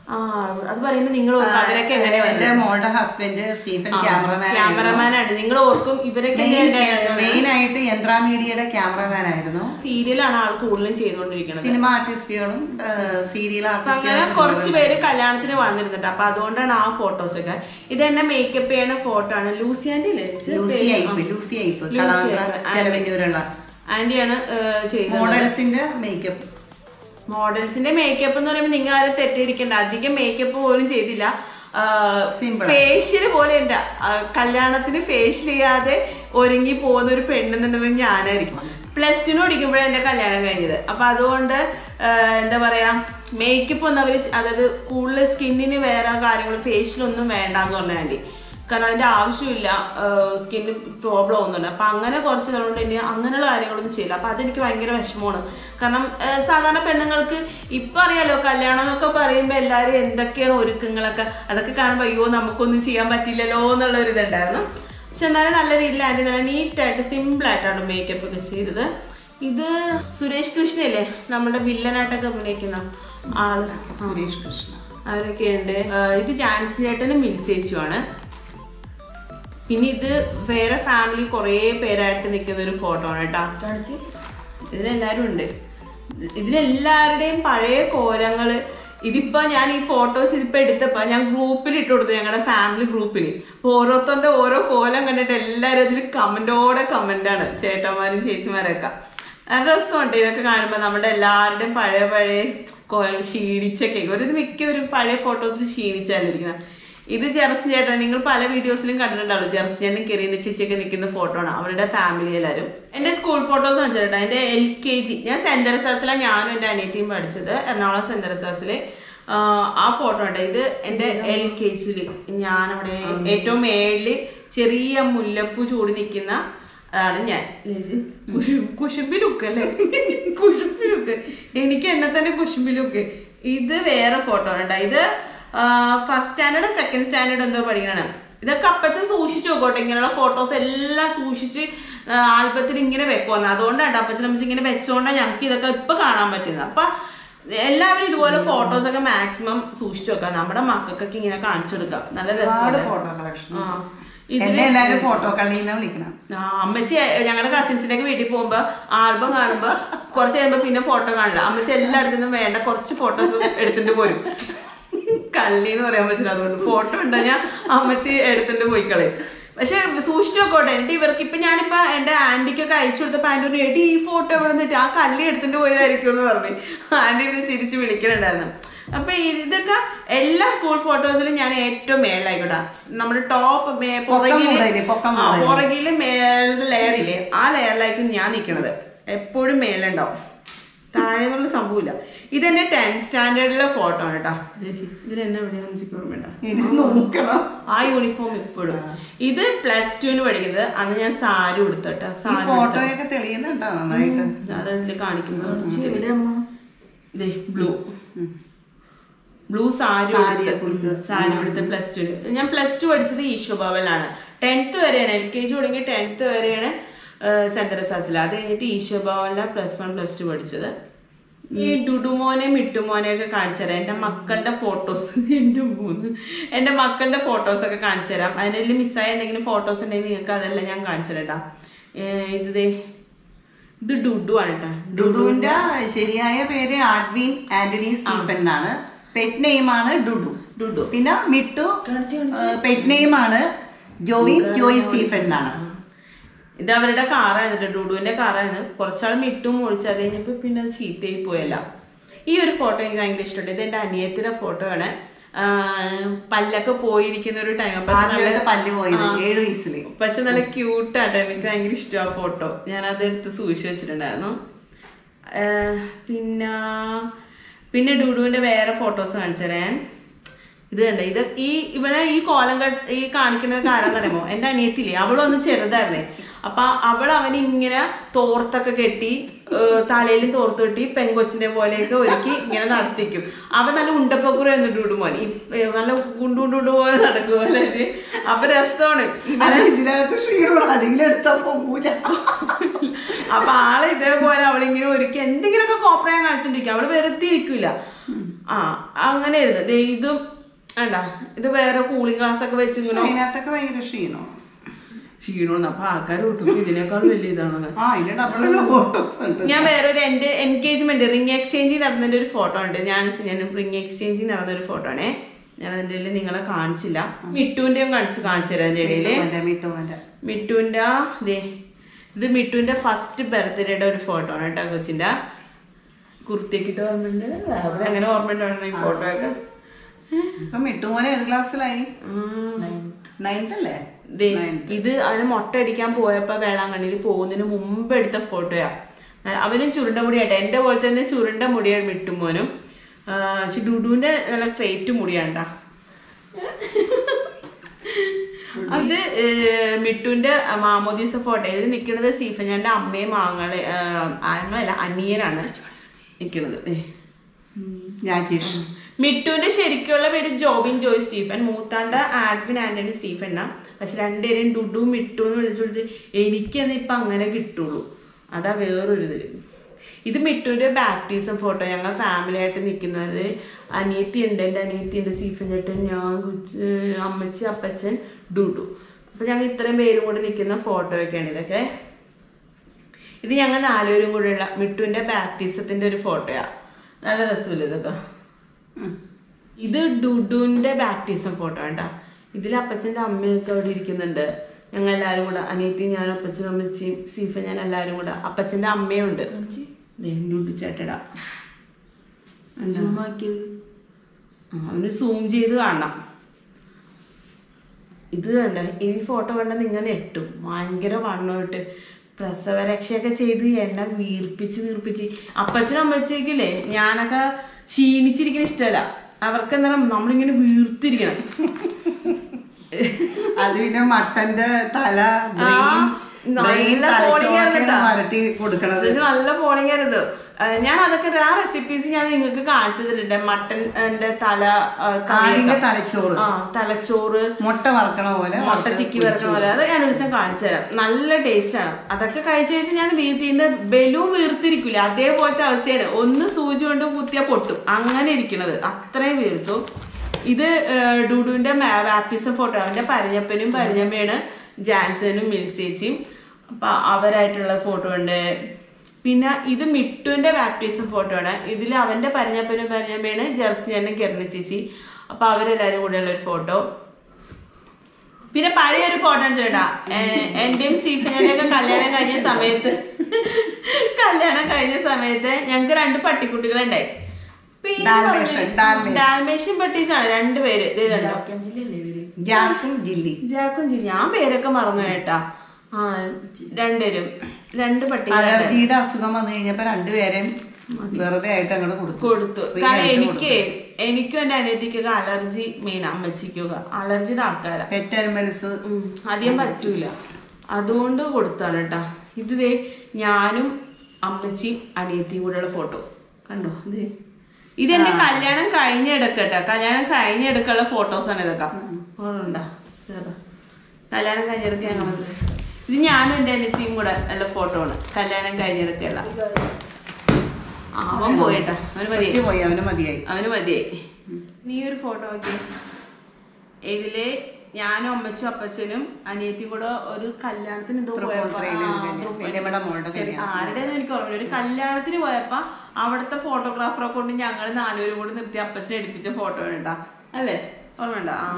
ആ അത് പറയുമ്പോ നിങ്ങൾ ഓർക്കും അവരൊക്കെ എങ്ങനെയാ എന്റെ മോളുടെ ഹസ്ബൻഡ് സ്റ്റീഫൻ ക്യാമറമാൻ ക്യാമറമാനാണ് നിങ്ങൾ ഓർക്കും ഇവരൊക്കെ മെയിൻ ആയിട്ട് യന്ത്ര മീഡിയയുടെ ക്യാമറമാൻ ആയിരുന്നു സീരിയലാണ് ആൾ കൂടുതലും ചെയ്തുകൊണ്ടിരിക്കുന്നത് സിനിമ ആർട്ടിസ്റ്റുകളും സീരിയൽ അപ്പൊ അങ്ങനെ ആർട്ടിസ്റ്റുകളും കുറച്ച് പേര് കല്യാണത്തിന് വന്നിരുന്നുണ്ട് അപ്പൊ അതുകൊണ്ടാണ് ആ ഫോട്ടോസ് ഒക്കെ ഇത് എന്നെ മേക്കപ്പ് ചെയ്യുന്ന ഫോട്ടോ ആണ് ലൂസിയാന്റെ ലൂസി ഐപ്പ് ലൂസി ഐപ്പ് കളാത്ര ചെലവന്നൂരുള്ള ആന്റിയാണ് ചെയ്യുന്നത് മോഡൽസിന്റെ മേക്കപ്പ് മോഡൽസിന്റെ മേക്കപ്പ് എന്ന് പറയുമ്പോൾ നിങ്ങൾ ആരും തെറ്റിയിരിക്കണ്ട അധികം മേക്കപ്പ് പോലും ചെയ്തില്ല Simple. ഫേഷ്യൽ പോലെ ഉണ്ട് ആ, കല്യാണത്തിന് ഫേഷ്യൽ ചെയ്യാതെ ഒരുങ്ങി പോകുന്ന ഒരു പെണ്ണെന്നുണ്ടെങ്കിൽ ഞാനായിരിക്കും പ്ലസ് ടുന് പഠിക്കുമ്പോഴാണ് എന്റെ കല്യാണം കഴിഞ്ഞത് അപ്പൊ അതുകൊണ്ട് ആ, എന്താ പറയാ മേക്കപ്പ് ഒന്നും അവര് ചെ- അതായത് കൂടുതൽ സ്കിന്നിന് വേറെ കാര്യങ്ങൾ ഫേഷ്യലൊന്നും വേണ്ടാന്ന് പറഞ്ഞ ആന്റി കാരണം അതിന്റെ ആവശ്യമില്ല സ്കിന്നിന് പ്രോബ്ലം ഒന്നുമില്ല അപ്പൊ അങ്ങനെ കുറച്ച് നാളുകൊണ്ട് ഇനി അങ്ങനെയുള്ള കാര്യങ്ങളൊന്നും ചെയ്യില്ല അപ്പൊ അതെനിക്ക് ഭയങ്കര വിഷമമാണ് കാരണം ആ, സാധാരണ പെണ്ണുങ്ങൾക്ക് ഇപ്പൊ അറിയാലോ കല്യാണം എന്നൊക്കെ പറയുമ്പോൾ എല്ലാവരും എന്തൊക്കെയാണ് ഒരുക്കങ്ങളൊക്കെ അതൊക്കെ കാണുമ്പോൾ അയ്യോ നമുക്കൊന്നും ചെയ്യാൻ പറ്റില്ലല്ലോ എന്നുള്ള ഒരു ഇതുണ്ടായിരുന്നു പക്ഷെ എന്നാലും നല്ല രീതിയിൽ ആൻറ്റി നല്ല നീറ്റായിട്ട് സിമ്പിൾ ആയിട്ടാണ് മേക്കപ്പ് ഒക്കെ ചെയ്തത് ഇത് സുരേഷ് കൃഷ്ണയല്ലേ നമ്മുടെ വില്ലനായിട്ടൊക്കെ അഭിനയിക്കുന്ന ആള് സുരേഷ് കൃഷ്ണ അവരൊക്കെ ഉണ്ട് ഇത് ജാൻസി ചേട്ടനും മിൽസേച്ചുമാണ് പിന്നെ ഇത് വേറെ ഫാമിലി കുറേ പേരായിട്ട് നിൽക്കുന്ന ഒരു ഫോട്ടോ ആണ് കേട്ടോ കാണിച്ച് ഇതിലെല്ലാരും ഉണ്ട് ഇതിലെല്ലാവരുടെയും പഴയ കോലങ്ങള് ഇതിപ്പോ ഞാൻ ഈ ഫോട്ടോസ് ഇതിപ്പോ എടുത്തപ്പോ ഞാൻ ഗ്രൂപ്പിൽ ഇട്ട് കൊടുത്തു ഞങ്ങളുടെ ഫാമിലി ഗ്രൂപ്പിൽ അപ്പൊ ഓരോരുത്തരുടെ ഓരോ കോലം കണ്ടിട്ട് എല്ലാവരും അതിൽ കമന്റോടെ കമന്റ് ആണ് ചേട്ടന്മാരും ചേച്ചിമാരൊക്കെ നല്ല രസമുണ്ട് ഇതൊക്കെ കാണുമ്പോൾ നമ്മുടെ എല്ലാവരുടെയും പഴയ പഴയ കോലം ക്ഷീണിച്ചൊക്കെ ഒരു മിക്കവരും പഴയ ഫോട്ടോസിൽ ക്ഷീണിച്ചാലിരിക്കണം ഇത് ജെറസി ചേട്ടൻ നിങ്ങൾ പല വീഡിയോസിലും കണ്ടിട്ടുണ്ടാവും ജെറസി ചേട്ടനും കെറീന്റെ ചേച്ചിയൊക്കെ നിൽക്കുന്ന ഫോട്ടോ ആണ് അവരുടെ ഫാമിലി എല്ലാവരും എന്റെ സ്കൂൾ ഫോട്ടോസ് കാണിച്ചിട്ടുണ്ട് എന്റെ എൽ കെ ജി ഞാൻ സെന്റ് തെരസാസിലാണ് ഞാനും എന്റെ അനിയത്തിയും പഠിച്ചത് എറണാകുളം സെന്റ് തെരസാസില് ആ ഫോട്ടോ ഉണ്ട് ഇത് എന്റെ എൽ കെ ജിയില് ഞാനവിടെ ഏറ്റവും മേളില് ചെറിയ മുല്ലപ്പൂ ചൂടി നിൽക്കുന്ന അതാണ് ഞാൻ കുശു- കുശുമ്പി ലുക്ക് അല്ലേ കുശുമ്പി ലുക്ക് എനിക്ക് എന്നെ തന്നെ കുശുമ്പി ലുക്ക് ഇത് വേറെ ഫോട്ടോ ആണ് ട്ടോ. ഇത് ഫസ്റ്റ് സ്റ്റാൻഡേർഡ് സെക്കൻഡ് സ്റ്റാൻഡേർഡ് എന്തോ പഠിക്കണ ഇതൊക്കെ അപ്പച്ച സൂക്ഷിച്ചു നോക്കോട്ടെ ഇങ്ങനെയുള്ള ഫോട്ടോസ് എല്ലാം സൂക്ഷിച്ച് ആൽബത്തിൽ ഇങ്ങനെ വെക്കുവന്ന് അതുകൊണ്ടാണ് അപ്പച്ചൻ അമ്മച്ചി ഇങ്ങനെ വെച്ചോണ്ടാണ് ഞങ്ങൾക്ക് ഇതൊക്കെ ഇപ്പൊ കാണാൻ പറ്റുന്നത് അപ്പൊ എല്ലാവരും ഇതുപോലെ ഫോട്ടോസ് ഒക്കെ മാക്സിമം സൂക്ഷിച്ചു വെക്കാം നമ്മുടെ മക്കൾക്കൊക്കെ ഇങ്ങനെ കാണിച്ചു കൊടുക്കാം നല്ല ഒരുപാട് രസമാണ് ഫോട്ടോ കളക്ഷൻ ആ. എന്നെ എല്ലാരും ഫോട്ടോ കളിന്ന് വിളിക്കണം ആ, അമ്മച്ചി ഞങ്ങളുടെ കസിൻസിന്റെ ഒക്കെ വീട്ടിൽ പോകുമ്പോ ആൽബം കാണുമ്പോ കുറച്ച് കഴിയുമ്പോ പിന്നെ ഫോട്ടോ കാണില്ല അമ്മച്ചി എല്ലായിടത്തു നിന്നും വേണ്ട കുറച്ച് ഫോട്ടോസ് എടുത്തിട്ട് പോരും കള്ളി എന്ന് പറയാൻ പറ്റില്ല അതുകൊണ്ട് ഫോട്ടോ ഉണ്ടോ ഞാൻ അമ്മച്ചി എടുത്തിട്ട് പോയി കളയും പക്ഷെ സൂക്ഷിച്ചു നോക്കോട്ടെ എന്നിട്ട് ഇവർക്ക് ഇപ്പൊ ഞാനിപ്പോ എന്റെ ആന്റിക്കൊക്കെ അയച്ചു കൊടുത്തപ്പോ ആന്റി പറഞ്ഞു എടി ഈ ഫോട്ടോ എവിടെ നിന്നിട്ട് ആ കള്ളി എടുത്തിട്ട് പോയതായിരിക്കും എന്ന് പറഞ്ഞു ആന്റി ഇത് ചിരിച്ച് വിളിക്കണുണ്ടായിരുന്നു അപ്പൊ ഇതൊക്കെ എല്ലാ സ്കൂൾ ഫോട്ടോസിലും ഞാൻ ഏറ്റവും മേളിലായിക്കോട്ടെ നമ്മുടെ ടോപ്പ് പൊക്കം കൂടുതല്, പൊക്കം കൂടുതല്. പുറകില് മേലത്തെ ലെയറില്ലേ ആ ലെയറിലായിരിക്കും ഞാൻ നിൽക്കണത് എപ്പോഴും മേലുണ്ടാവും താഴെ എന്നുള്ള സംഭവമില്ല ഇതെന്റെ ടെൻത്ത് സ്റ്റാൻഡേർഡിലെ ഫോട്ടോ ആണ് കേട്ടോ ഇതിൽ എന്നെ എവിടെയാ നമുക്ക് ഓർമ്മയുണ്ടോ ഇത് നോക്കണം ആ യൂണിഫോം ഇപ്പോഴും ഇത് പ്ലസ് ടുവിന് പഠിക്കുന്നത് അന്ന് ഞാൻ സാരി ഉടുത്തോട്ടോ ഈ സാരി ഫോട്ടോയൊക്കെ തെളിയുന്നുണ്ടോ നന്നായിട്ട് അതിൽ കാണിക്കുന്നത് എവിടെ അമ്മ ബ്ലൂ ബ്ലൂ സാരി സാരി ഉടുത്ത് ഉടുത്ത്. സാരി ഉടുത്ത് പ്ലസ് ടു ഞാൻ പ്ലസ് ടു പഠിച്ചത് ഈശോ ഭവനിലാണ് ടെൻത്ത് വരെയാണ് എൽ കെ ജി തുടങ്ങി ടെൻത്ത് വരെയാണ് സെന്റ് തെരേസാസിൽ അത് കഴിഞ്ഞിട്ട് ഈശോ ഭവനിലാണ് പ്ലസ് വൺ പ്ലസ് ടു പഠിച്ചത് ഈ ഡുഡുമോനെ മിട്ടുമോനെ ഒക്കെ കാണിച്ചു തരാം എൻ്റെ മക്കളുടെ ഫോട്ടോസ് എൻ്റെ മൂന്ന് എൻ്റെ മക്കളുടെ ഫോട്ടോസ് ഒക്കെ കാണിച്ചു തരാം അതിനെല്ലാം മിസ്സായ എന്തെങ്കിലും ഫോട്ടോസ് ഉണ്ടെങ്കിൽ നിങ്ങൾക്ക് അതെല്ലാം ഞാൻ കാണിച്ചു തരാം ഏർ ഇത് ദേ ഇത് ഡുഡു ആണ് കേട്ടോ ഡുഡുവിന്റെ ശരിയായ പേര് ആഡ്വിൻ ആന്റണി സ്റ്റീഫൻ എന്നാണ് പെറ്റ് നെയിം ആണ് ഡുഡു ഡുഡു പിന്നെ മിട്ടു കാണിച്ച് പെറ്റ് നെയിം ആണ് ജോവി ജോയി സ്റ്റീഫൻ എന്നാണ് ഇത് അവരുടെ കാറായിരുന്നു ഡുഡുവിന്റെ കാറായിരുന്നു കുറച്ചാൾ മിട്ടും ഒഴിച്ച് അത് കഴിഞ്ഞപ്പോ പിന്നെ അത് ചീത്തയായി പോയല്ല ഈ ഒരു ഫോട്ടോ എനിക്ക് ഭയങ്കര ഇഷ്ടമുണ്ട് ഇത് എന്റെ അനിയത്തിന്റെ ഫോട്ടോ ആണ് ആ, പല്ലൊക്കെ പോയിരിക്കുന്ന ഒരു ടൈം പക്ഷെ നല്ല ആദ്യമായിട്ട് പല്ല് പോയത് ഏഴു വയസ്സില് പക്ഷെ നല്ല ക്യൂട്ടാട്ടോ എനിക്ക് ഭയങ്കര ഇഷ്ടമാണ് ഫോട്ടോ ഞാൻ അത് എടുത്ത് സൂക്ഷിച്ചു വെച്ചിട്ടുണ്ടായിരുന്നു ആ, പിന്നെ പിന്നെ ഡുഡുവിന്റെ വേറെ ഫോട്ടോസ് കാണിച്ചു തരാൻ ഇത് കണ്ട ഇത് ഈ ഇവിടെ ഈ കോലം കട്ട് ഈ കാണിക്കുന്നത് കാരണം അറിയുമോ എന്റെ അനിയത്തില്ലേ അവളൊന്ന് ചെറുതായിരുന്നേ അപ്പൊ അവൾ അവന് ഇങ്ങനെ തോർത്തൊക്കെ കെട്ടി തലയിലും തോർത്ത് കെട്ടി പെങ്കൊച്ചിന്റെ പോലെയൊക്കെ ഒരുക്കി ഇങ്ങനെ നടത്തിക്കും അവൻ നല്ല ഉണ്ടപ്പക്കുറ എന്നിട്ട് വിടുമോൻ ഈ ഏ, നല്ല ഗുണ്ടു ഗുണ്ടു ഗുണ്ടു പോലെ നടക്കുമല്ലേ ഇത്? അപ്പൊ രസമാണ് അല്ല ഇതിനകത്ത് ക്ഷീണമാണ് അല്ലെങ്കിൽ എടുത്താൽ പോകൂല അപ്പൊ ആള് ഇതേപോലെ അവളിങ്ങനെ ഒരുക്കി എന്തെങ്കിലുമൊക്കെ കോപ്രായം കാണിച്ചോണ്ടിരിക്കും അവള് വെറുതെ ഇരിക്കൂല ആ അങ്ങനെ എഴുതും ദേ ഇതും വേണ്ട ഇത് വേറെ കൂളിംഗ് ഗ്ലാസ് ഒക്കെ വെച്ച് ഇങ്ങനെ അതിനകത്തൊക്കെ ഭയങ്കര ക്ഷീണോ ക്ഷീണമെന്ന് അപ്പൊ ആൾക്കാർ ഓർക്കും ഇതിനേക്കാൾ വലിയ ഇതാണെന്ന് ആ ഇതിന്റെ ഡബിളുള്ള ഫോട്ടോസ് ഉണ്ട് ഞാൻ വേറൊരു എന്റെ എൻഗേജ്മെന്റ് റിംഗ് എക്സ്ചേഞ്ച് നടന്നതിന്റെ ഒരു ഫോട്ടോ ഉണ്ട് ഞാൻ ഞാൻ റിംഗ് എക്സ്ചേഞ്ച് നടന്ന ഒരു ഫോട്ടോ ആണേ ഞാൻ അതിന്റെ ഇടയിൽ നിങ്ങളെ കാണിച്ചില്ല മിട്ടുവിന്റെയും കാണിച്ചു കാണിച്ചു തരാം അതിന്റെ ഇടയില് മറ്റേ മിട്ടുമോന്റെ മിട്ടുവിന്റെ ദേ ഇത് മിട്ടുവിന്റെ ഫസ്റ്റ് ബർത്ത്ഡേയുടെ ഒരു ഫോട്ടോ ആണ് കേട്ടോ കൊച്ചിന്റെ കുർത്തിക്കിട്ട് ഓർമ്മയുണ്ട് അവിടെ എങ്ങനെ ഓർമ്മയുണ്ടാവണം ഈ ഫോട്ടോ ഒക്കെ ഇപ്പൊ മിട്ടുമോനെ ഏത് ക്ലാസ്സിലായി നയൻത്ത് അല്ലേ ദേ, ഇത് അവന് മുട്ട അടിക്കാൻ പോയപ്പോ വേളാങ്കണ്ണിയിൽ പോകുന്നതിന് മുമ്പ് എടുത്ത ഫോട്ടോയാ ആ, അവനും ചുരുണ്ട മുടിയാട്ടെ എന്റെ പോലെ തന്നെ ചുരുണ്ട മുടിയാണ് മിട്ടുമോനും ആ, പക്ഷെ ഡുഡുവിന്റെ നല്ല സ്ട്രെയിറ്റ് മുടിയാണ്ടാ അത് ഏർ, മിട്ടുവിന്റെ മാമോദീസ ഫോട്ടോ ഇതിൽ നിൽക്കുന്നത് സീഫഞ്ഞാന്റെ അമ്മയും ആങ്ങളെ ആങ്ങളല്ല അനിയനാണ് നിൽക്കുന്നത് ദേ. രാജേഷ് മിട്ടുവിന്റെ ശരിക്കുള്ള പേര് ജോബിൻ ജോയ് സ്റ്റീഫൻ മൂത്താണ്ട് ആഡ്വിൻ ആന്റണി സ്റ്റീഫൻ എന്നാ പക്ഷെ രണ്ടുപേരും ഡുഡു മിട്ടു എന്ന് വിളിച്ച് വിളിച്ച് എനിക്കെന്ന് ഇപ്പൊ അങ്ങനെ കിട്ടുള്ളൂ അതാ വേറൊരു ഇത് ഇത് മിട്ടുവിന്റെ ബാപ്റ്റിസം ഫോട്ടോ ഞങ്ങൾ ഫാമിലി ആയിട്ട് നിൽക്കുന്നത് അനിയത്തി ഉണ്ട് എൻ്റെ അനിയത്തി ഉണ്ട് സ്റ്റീഫൻ ചേട്ടൻ ഞാൻ കൊച്ച് അമ്മച്ചി അപ്പച്ചൻ ഡുഡു അപ്പൊ ഞങ്ങൾ ഇത്രയും പേരും കൂടെ നിൽക്കുന്ന ഫോട്ടോയൊക്കെയാണ് ഇതൊക്കെ ഇത് ഞങ്ങൾ നാലുപേരും കൂടെയുള്ള മിട്ടുവിന്റെ ബാപ്റ്റിസത്തിന്റെ ഒരു ഫോട്ടോയാ നല്ല രസമില്ല ഇതൊക്കെ ഇത് ഡുഡുവിന്റെ ബാപ്റ്റിസം ഫോട്ടോ വേണ്ട ഇതിൽ അപ്പച്ചന്റെ അമ്മയൊക്കെ അവിടെ ഇരിക്കുന്നുണ്ട് ഞങ്ങൾ എല്ലാവരും കൂടെ അനിയത്തി ഞാനും അപ്പച്ചനും അമ്മച്ചിയും സീഫ ഞാൻ എല്ലാവരും കൂടെ അപ്പച്ചന്റെ അമ്മയുണ്ട് ദേ, ഡുഡു ചേട്ടടാ സൂമാക്കിയത് അവന് സൂം ചെയ്ത് കാണണം ഇത് കണ്ട ഈ ഫോട്ടോ കണ്ട നിങ്ങൾ നെട്ടും ഭയങ്കര വണ്ണമായിട്ട് പ്രസവരക്ഷയൊക്കെ ചെയ്ത് എന്നെ വീർപ്പിച്ച് വീർപ്പിച്ച് അപ്പച്ചനും അമ്മച്ചേക്കില്ലേ ഞാനൊക്കെ ക്ഷീണിച്ചിരിക്കുന്ന ഇഷ്ടമല്ല അവർക്ക് എന്താ നമ്മളിങ്ങനെ വീർത്തിരിക്കണം അത് പിന്നെ മട്ടന്റെ തല ബ്രെയിൻ ബ്രെയിൻ നല്ല polling ആയിരുന്നു കേട്ടോ. വരട്ടി കൊടുക്കണത് പക്ഷെ നല്ല പോളിംഗ് ആയിരുന്നു ഏഹ് ഞാൻ അതൊക്കെ ആ റെസിപ്പീസ് ഞാൻ നിങ്ങൾക്ക് കാണിച്ചു തന്നിട്ടുണ്ട് മട്ടൻ്റെ തല ആ, കറിയൊക്കെ. ആടിന്റെ തലച്ചോറ് ആ തലച്ചോറ് മുട്ട വറക്കണ പോലെ മുട്ട ചിക്കി വരക്കണ പോലെ അത് ഞാൻ ഒരു ദിവസം കാണിച്ചു തരാം നല്ല ടേസ്റ്റ് ആണ് അതൊക്കെ കഴിച്ച് കഴിച്ച് ഞാൻ വീർത്തിന്റെ ബലൂൺ വീർത്തിരിക്കില്ല അതേപോലത്തെ അവസ്ഥയാണ് ഒന്ന് സൂചി കൊണ്ട് കുത്തിയാ പൊട്ടും അങ്ങനെ ഇരിക്കണത് അത്രയും വീർത്തു ഇത് ഏഹ്, ഡുഡുവിന്റെ വാപ്പിസം ഫോട്ടോ അവന്റെ പരിഞ്ഞപ്പനും പരിഞ്ഞമ്മയാണ് ജാൻസനും മിൽസേച്ചിയും അപ്പൊ അവരായിട്ടുള്ള ഫോട്ടോ ഉണ്ട് പിന്നെ ഇത് മിട്ടുവിന്റെ ബാപ്റ്റിസം ഫോട്ടോ ആണ് ഇതിൽ അവന്റെ പരിഞ്ഞപ്പനും പരിഞ്ഞമ്മയാണ് ജെർസിയാനും കിരണ ചേച്ചി അപ്പൊ അവരെല്ലാരും കൂടെയുള്ള ഒരു ഫോട്ടോ പിന്നെ പഴയ ഒരു ഫോട്ടോ ചേട്ടാ എന്റെയും സീഫിനെയൊക്കെ കല്യാണം കഴിഞ്ഞ സമയത്ത് കല്യാണം കഴിഞ്ഞ സമയത്ത് ഞങ്ങക്ക് രണ്ട് പട്ടിക്കുട്ടികളുണ്ടായി പേര് ഡാൽമേഷ്യൻ, പറഞ്ഞില്ല. ഡാൽമേഷ്യൻ. ഡാൽമേഷ്യൻ പട്ടീസാണ് രണ്ടുപേര് ദേ കണ്ടോ. ജില്ലയല്ലേ ഇവര് ജാക്കും ജില്ലി ജാക്കും ജില്ലി ഞാൻ പേരൊക്കെ മറന്നു കേട്ടാ ആ രണ്ടുപേരും രണ്ട് പട്ടി അലർജിയുടെ അസുഖം വന്നു കഴിഞ്ഞപ്പോ രണ്ടുപേരെയും വെറുതെ ആയിട്ട് അങ്ങോട്ട് കൊടുത്തു കൊടുത്തു Free കാരണം ആയിട്ട് എനിക്ക് എനിക്കും എന്റെ അനിയത്തിക്കൊക്കെ അലർജി മെയിൻ അമ്മച്ചിക്കൊക്കെ അലർജിയുടെ ആൾക്കാരാ പെറ്റ് അനിമൽസ് ഉം, അധികം പറ്റൂല അതുകൊണ്ട് കൊടുത്താണ് കേട്ടാ ഇത് ദേ ഞാനും അമ്മച്ചിയും അനിയത്തിയും കൂടെയുള്ള ഫോട്ടോ കണ്ടോ ഇത് ഇതെന്റെ കല്യാണം കഴിഞ്ഞെടുക്കട്ടെ കല്യാണം കഴിഞ്ഞെടുക്കുള്ള ഫോട്ടോസാണ് ഇതൊക്കെ ഓർമ്മയുണ്ടോ? ഇതൊക്കെ. കല്യാണം കഴിഞ്ഞെടുക്കാൻ ഞങ്ങളത് ഇത് ഞാനും എന്റെ അനിയത്തിയും കൂടെ ഉള്ള ഫോട്ടോ ആണ് കല്യാണം കഴിഞ്ഞെടുക്കുള്ള ആ, അവൻ പോയിട്ടാ അവന് മതി വെച്ച് പോയി അവന് മതിയായി അവന് മതിയായി നീ ഒരു ഫോട്ടോ നോക്കി ഇതില് ഞാനും അമ്മച്ചും അപ്പച്ചനും അനിയത്തിയും കൂടെ ഒരു കല്യാണത്തിന് എന്തോ പോയപ്പോ തൃപ്പൂണിത്തുറയില് ആ, ഒരു കല്യാണം. തൃപ്പൂണിത്തുറ. വല്യമ്മയുടെ മോളുടെ ശരി, കല്യാണം. ആരുടെയെന്ന് എനിക്ക് ഓർമ്മയില്ല ഒരു കല്യാണത്തിന് പോയപ്പോ അവിടുത്തെ ഫോട്ടോഗ്രാഫറെ കൊണ്ട് ഞങ്ങൾ നാലുപേരും കൂടെ നിർത്തി അപ്പച്ചനെ എടുപ്പിച്ച ഫോട്ടോ ആണ് കേട്ടാ അല്ലേ ഓർമ്മയുണ്ടോ ആ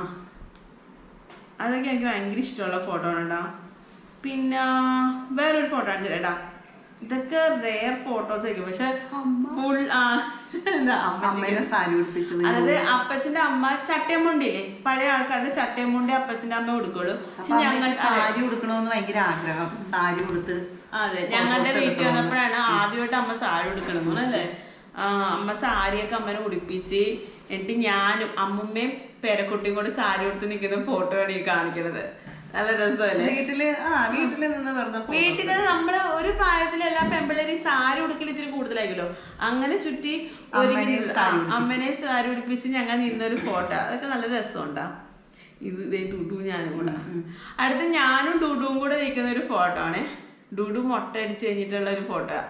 അതൊക്കെ എനിക്ക് ഭയങ്കര ഇഷ്ടമുള്ള ഫോട്ടോ ആണ് കേട്ടാ പിന്നെ വേറൊരു ഫോട്ടോ ആണ് ചേട്ടാ ഇതൊക്കെ റെയർ ഫോട്ടോസ് ആയിരിക്കും പക്ഷെ ഫുൾ ആ എന്താ അമ്മച്ചിക്ക് അമ്മേനെ സാരി ഉടുപ്പിച്ചത് അതായത് അപ്പച്ചന്റെ അമ്മ ചട്ടയമുണ്ടില്ലേ പഴയ ആൾക്കാരുടെ ചട്ടയമുണ്ടി അപ്പച്ചന്റെ അമ്മ കൊടുക്കുള്ളൂ അപ്പൊ പക്ഷെ ഞങ്ങൾ അമ്മയ്ക്ക് സാരി ഉടുക്കണമെന്ന് ഭയങ്കര ആഗ്രഹം സാരി ഉടുത്ത് അതെ ഞങ്ങളുടെ വീട്ടിൽ വന്നപ്പോഴാണ് ആദ്യമായിട്ട് അമ്മ സാരി ഉടുക്കണം അല്ലേ ആ, അമ്മ സാരിയൊക്കെ അമ്മനെ ഉടുപ്പിച്ച് എന്നിട്ട് ഞാനും അമ്മുമ്മയും പേരക്കുട്ടിയും കൂടി സാരി ഉടുത്ത് നിൽക്കുന്ന ഫോട്ടോ ആണ് ഈ കാണിക്കുന്നത് നല്ല രസമല്ലേ വീട്ടില് ആ വീട്ടില് നിന്ന് വെറുതെ photos. വീട്ടില് നമ്മള് ഒരു പ്രായത്തില് എല്ലാ പെമ്പിള്ളേരും ഈ സാരി ഉടുക്കൽ ഇത്തിരി കൂടുതലായിരിക്കുമല്ലോ അങ്ങനെ ചുറ്റി ഒരുങ്ങി അമ്മേനെ നിന്ന്- സാരി ആ, അമ്മനെ സാരി ഉടുപ്പിച്ച് ഞങ്ങൾ നിന്നൊരു ഫോട്ടോ അതൊക്കെ നല്ല രസമുണ്ടാ ഇത് ദേ ഡുഡു ഞാനും കൂടെ അടുത്ത് ഞാനും ഡുഡുവും കൂടെ നിൽക്കുന്ന ഒരു ഫോട്ടോ ആണ് ഡുഡു മുട്ട അടിച്ച് കഴിഞ്ഞിട്ടുള്ള ഒരു ഫോട്ടോ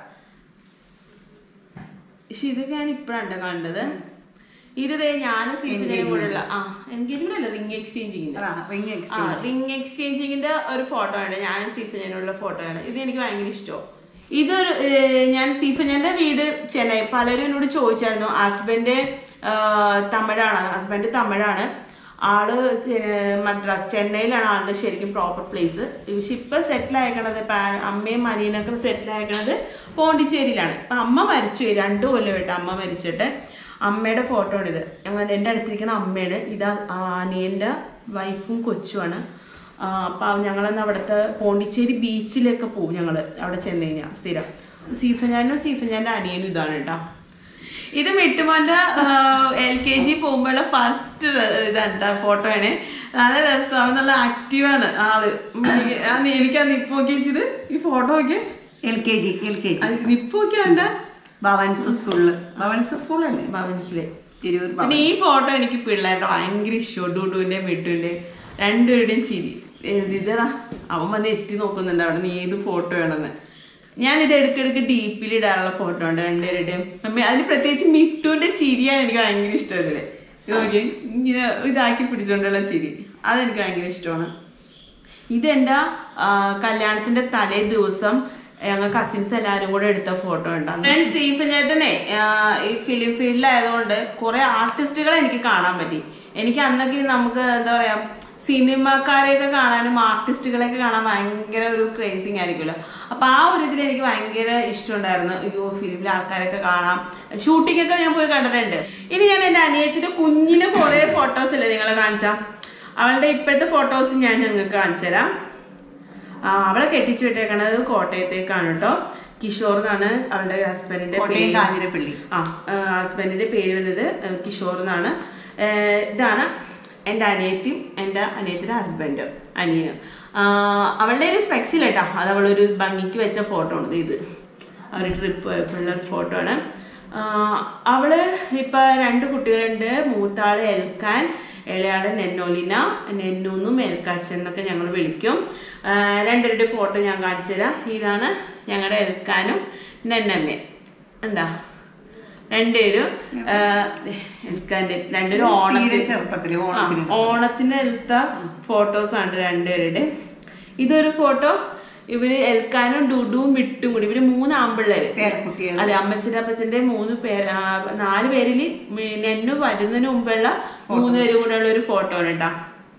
പക്ഷെ ഇതൊക്കെ ഞാൻ ഇപ്പഴാണ് കണ്ടത് ഇത് ദേ ഞാൻ സീഫിനെയും കൂടെയുള്ള ആ എൻഗേജ്മെന്റ് അല്ല റിംഗ് എക്സ്ചേഞ്ചിങ്ങിന്റെ റിങ് ആ റിംഗ് എക്സ്ചേഞ്ചിങ്ങിന്റെ ഒരു ഫോട്ടോ ആണ് ഞാൻ സീഫിനുള്ള ഫോട്ടോ ആണ് ഇത് എനിക്ക് ഭയങ്കര ഇഷ്ടവും ഇതൊരു ഏർ, ഞാൻ സീഫിന്റെ വീട് ചെന്നൈ പലരും എന്നോട് ചോദിച്ചായിരുന്നു ഹസ്ബൻഡ് തമിഴാണ് ഹസ്ബൻഡ് തമിഴാണ് ആള് ചെ- മദ്രാസ് ചെന്നൈയിലാണ് ആളുടെ ശരിക്കും പ്രോപ്പർ പ്ലേസ് പക്ഷെ ഇപ്പൊ സെറ്റിൽ അയക്കണത് പാ- അമ്മയും അനിയനൊക്കെ സെറ്റിൽ അയക്കണത് പോണ്ടിച്ചേരിയിലാണ് ഇപ്പൊ അമ്മ മരിച്ചു പോയി രണ്ടു കൊല്ലമായിട്ട് അമ്മ മരിച്ചിട്ട് അമ്മയുടെ ഫോട്ടോ ആണ് ഇത് ഞങ്ങൾ എൻ്റെ അടുത്തിരിക്കുന്ന അമ്മയാണ് ഇത് അനിയൻ്റെ വൈഫും കൊച്ചുമാണ് അപ്പം ഞങ്ങളന്ന് അവിടുത്തെ പോണ്ടിച്ചേരി ബീച്ചിലൊക്കെ പോകും ഞങ്ങൾ അവിടെ ചെന്ന് കഴിഞ്ഞാൽ സ്ഥിരം സീഫഞ്ഞാനും സീഫഞ്ഞാൻ്റെ അനിയനും ഇതാണ് കേട്ടോ ഇത് മിട്ടുമോൻ്റെ എൽ കെ ജി പോകുമ്പോഴുള്ള ഫസ്റ്റ് ഇതാണ് കേട്ടോ ഫോട്ടോ ആണ് നല്ല രസമാണ് നല്ല ആക്റ്റീവാണ് ആള് എനിക്ക് ആ എനിക്ക് ആ നിപ്പ് നോക്കി വെച്ചത് ഈ ഫോട്ടോ നോക്കിയേ L K G L K G അത് നിപ്പ് നോക്കിയാ എൻ്റെ ഭവൻസ് സ്കൂളില് ഭവൻസ് സ്കൂളല്ലേ ഭവൻസിലെ തിരൂർ പിന്നെ ഈ ഫോട്ടോ എനിക്ക് പിള്ളേരുടെ ഭയങ്കര ഇഷ്ടം ഡൂഡുവിന്റെ മിട്ടുവിന്റെ രണ്ടുപേരുടെയും ചിരി എഴുതിയതാ അവൻ വന്ന് എത്തി നോക്കുന്നുണ്ട് അവിടെ നീ ഏത് ഫോട്ടോ വേണമെന്ന് ഞാൻ ഇത് എടുക്കിടക്ക് ഡീപ്പിൽ ഇടാനുള്ള ഫോട്ടോ ഉണ്ട് രണ്ടുപേരുടെയും അമ്മ അതിന് പ്രത്യേകിച്ച് മിട്ടുവിന്റെ ചിരിയാണ് എനിക്ക് ഭയങ്കര ഇഷ്ടം ഇതില് ഇത് നോക്കി ഇങ്ങനെ ഇതാക്കി പിടിച്ചുകൊണ്ടുള്ള ചിരി അതെനിക്ക് ഭയങ്കര ഇഷ്ടമാണ് ഇതെൻ്റെ കല്യാണത്തിന്റെ തലേ ദിവസം ഞങ്ങൾ കസിൻസ് എല്ലാവരും കൂടെ എടുത്ത ഫോട്ടോ ഉണ്ടാകും ഞാൻ സീഫ് ചേട്ടനെ ആ, ഈ ഫിലിം ഫീൽഡിലായതുകൊണ്ട് കുറെ ആർട്ടിസ്റ്റുകളെ എനിക്ക് കാണാൻ പറ്റി എനിക്ക് അന്നൊക്കെ നമുക്ക് എന്താ പറയാ സിനിമക്കാരെയൊക്കെ കാണാനും ആർട്ടിസ്റ്റുകളെയൊക്കെ കാണാൻ ഭയങ്കര ഒരു ക്രേസിങ് ആയിരിക്കുമല്ലോ അപ്പൊ ആ ഒരു ഇതിൽ എനിക്ക് ഭയങ്കര ഇഷ്ടമുണ്ടായിരുന്നു അയ്യോ ഫിലിമിലെ ആൾക്കാരൊക്കെ കാണാം ഷൂട്ടിംഗ് ഒക്കെ ഞാൻ പോയി കണ്ടിട്ടുണ്ട് ഇനി ഞാൻ എൻ്റെ അനിയത്തിന്റെ കുഞ്ഞിലെ കുറെ ഫോട്ടോസ് അല്ലേ നിങ്ങളെ കാണിച്ചാ അവളുടെ ഇപ്പോഴത്തെ ഫോട്ടോസ് ഞാൻ ഞങ്ങൾക്ക് കാണിച്ചു തരാം ആ, അവളെ കെട്ടിച്ചു വിട്ടേക്കണത് കോട്ടയത്തേക്കാണ് കേട്ടോ കിഷോർ എന്നാണ് അവളുടെ ഹസ്ബൻഡിന്റെ കോട്ടയം പേര് കാഞ്ഞിരപ്പള്ളി ആ ഹസ്ബൻഡിന്റെ പേര് വരുന്നത് ഏഹ്, കിഷോർ എന്നാണ് ഏഹ്, ഇതാണ് എൻ്റെ അനിയത്തിയും എൻ്റെ അനിയത്തിൻ്റെ ഹസ്ബൻഡും അനിയനും ആ, അവളുടെ ഒരു സ്പെക്സിൽ കേട്ടോ അത് അവളൊരു ഭംഗിക്ക് വെച്ച ഫോട്ടോ ആണ് ഇത് അവർ ട്രിപ്പ് പോയപ്പോഴുള്ള ഒരു ഫോട്ടോ ആണ് ആ, അവള് ഇപ്പൊ രണ്ട് കുട്ടികളുണ്ട് മൂത്താള് എൽക്കാൻ ഇളയാള് നെന്നോലിന നെന്നൂന്നും എൽക്കാച്ചൻ എന്നൊക്കെ ഞങ്ങൾ വിളിക്കും ആ, രണ്ടുപേരുടെ ഫോട്ടോ ഞാൻ കാണിച്ചു തരാം ഇതാണ് ഞങ്ങളുടെ എൽക്കാനും നെന്നമ്മയും ഉണ്ടാ രണ്ടുപേരും ആ, എൽക്കാന്റെ രണ്ടുപേരും തീരെ ഓണത്തിന് ചെറുപ്പത്തില് ആ, ഓണത്തിന് ഓണത്തിന് എടുത്ത ഫോട്ടോസ് ആണ് രണ്ടുപേരുടെ ഇതൊരു ഫോട്ടോ ഇവര് എൽക്കാനും ഡുഡുവും മിട്ടും കൂടി ഇവര് മൂന്ന് ആമ്പിള്ളേര് പേരക്കുട്ടികൾ അതെ അമ്മച്ചന്റെ അപ്പച്ചന്റെ മൂന്ന് പേര് ആ, നാല് പേരിൽ നെന്നു വരുന്നതിന് മുമ്പുള്ള മൂന്ന് പേരും കൂടെ ഉള്ള ഒരു ഫോട്ടോ ആണ് കേട്ടാ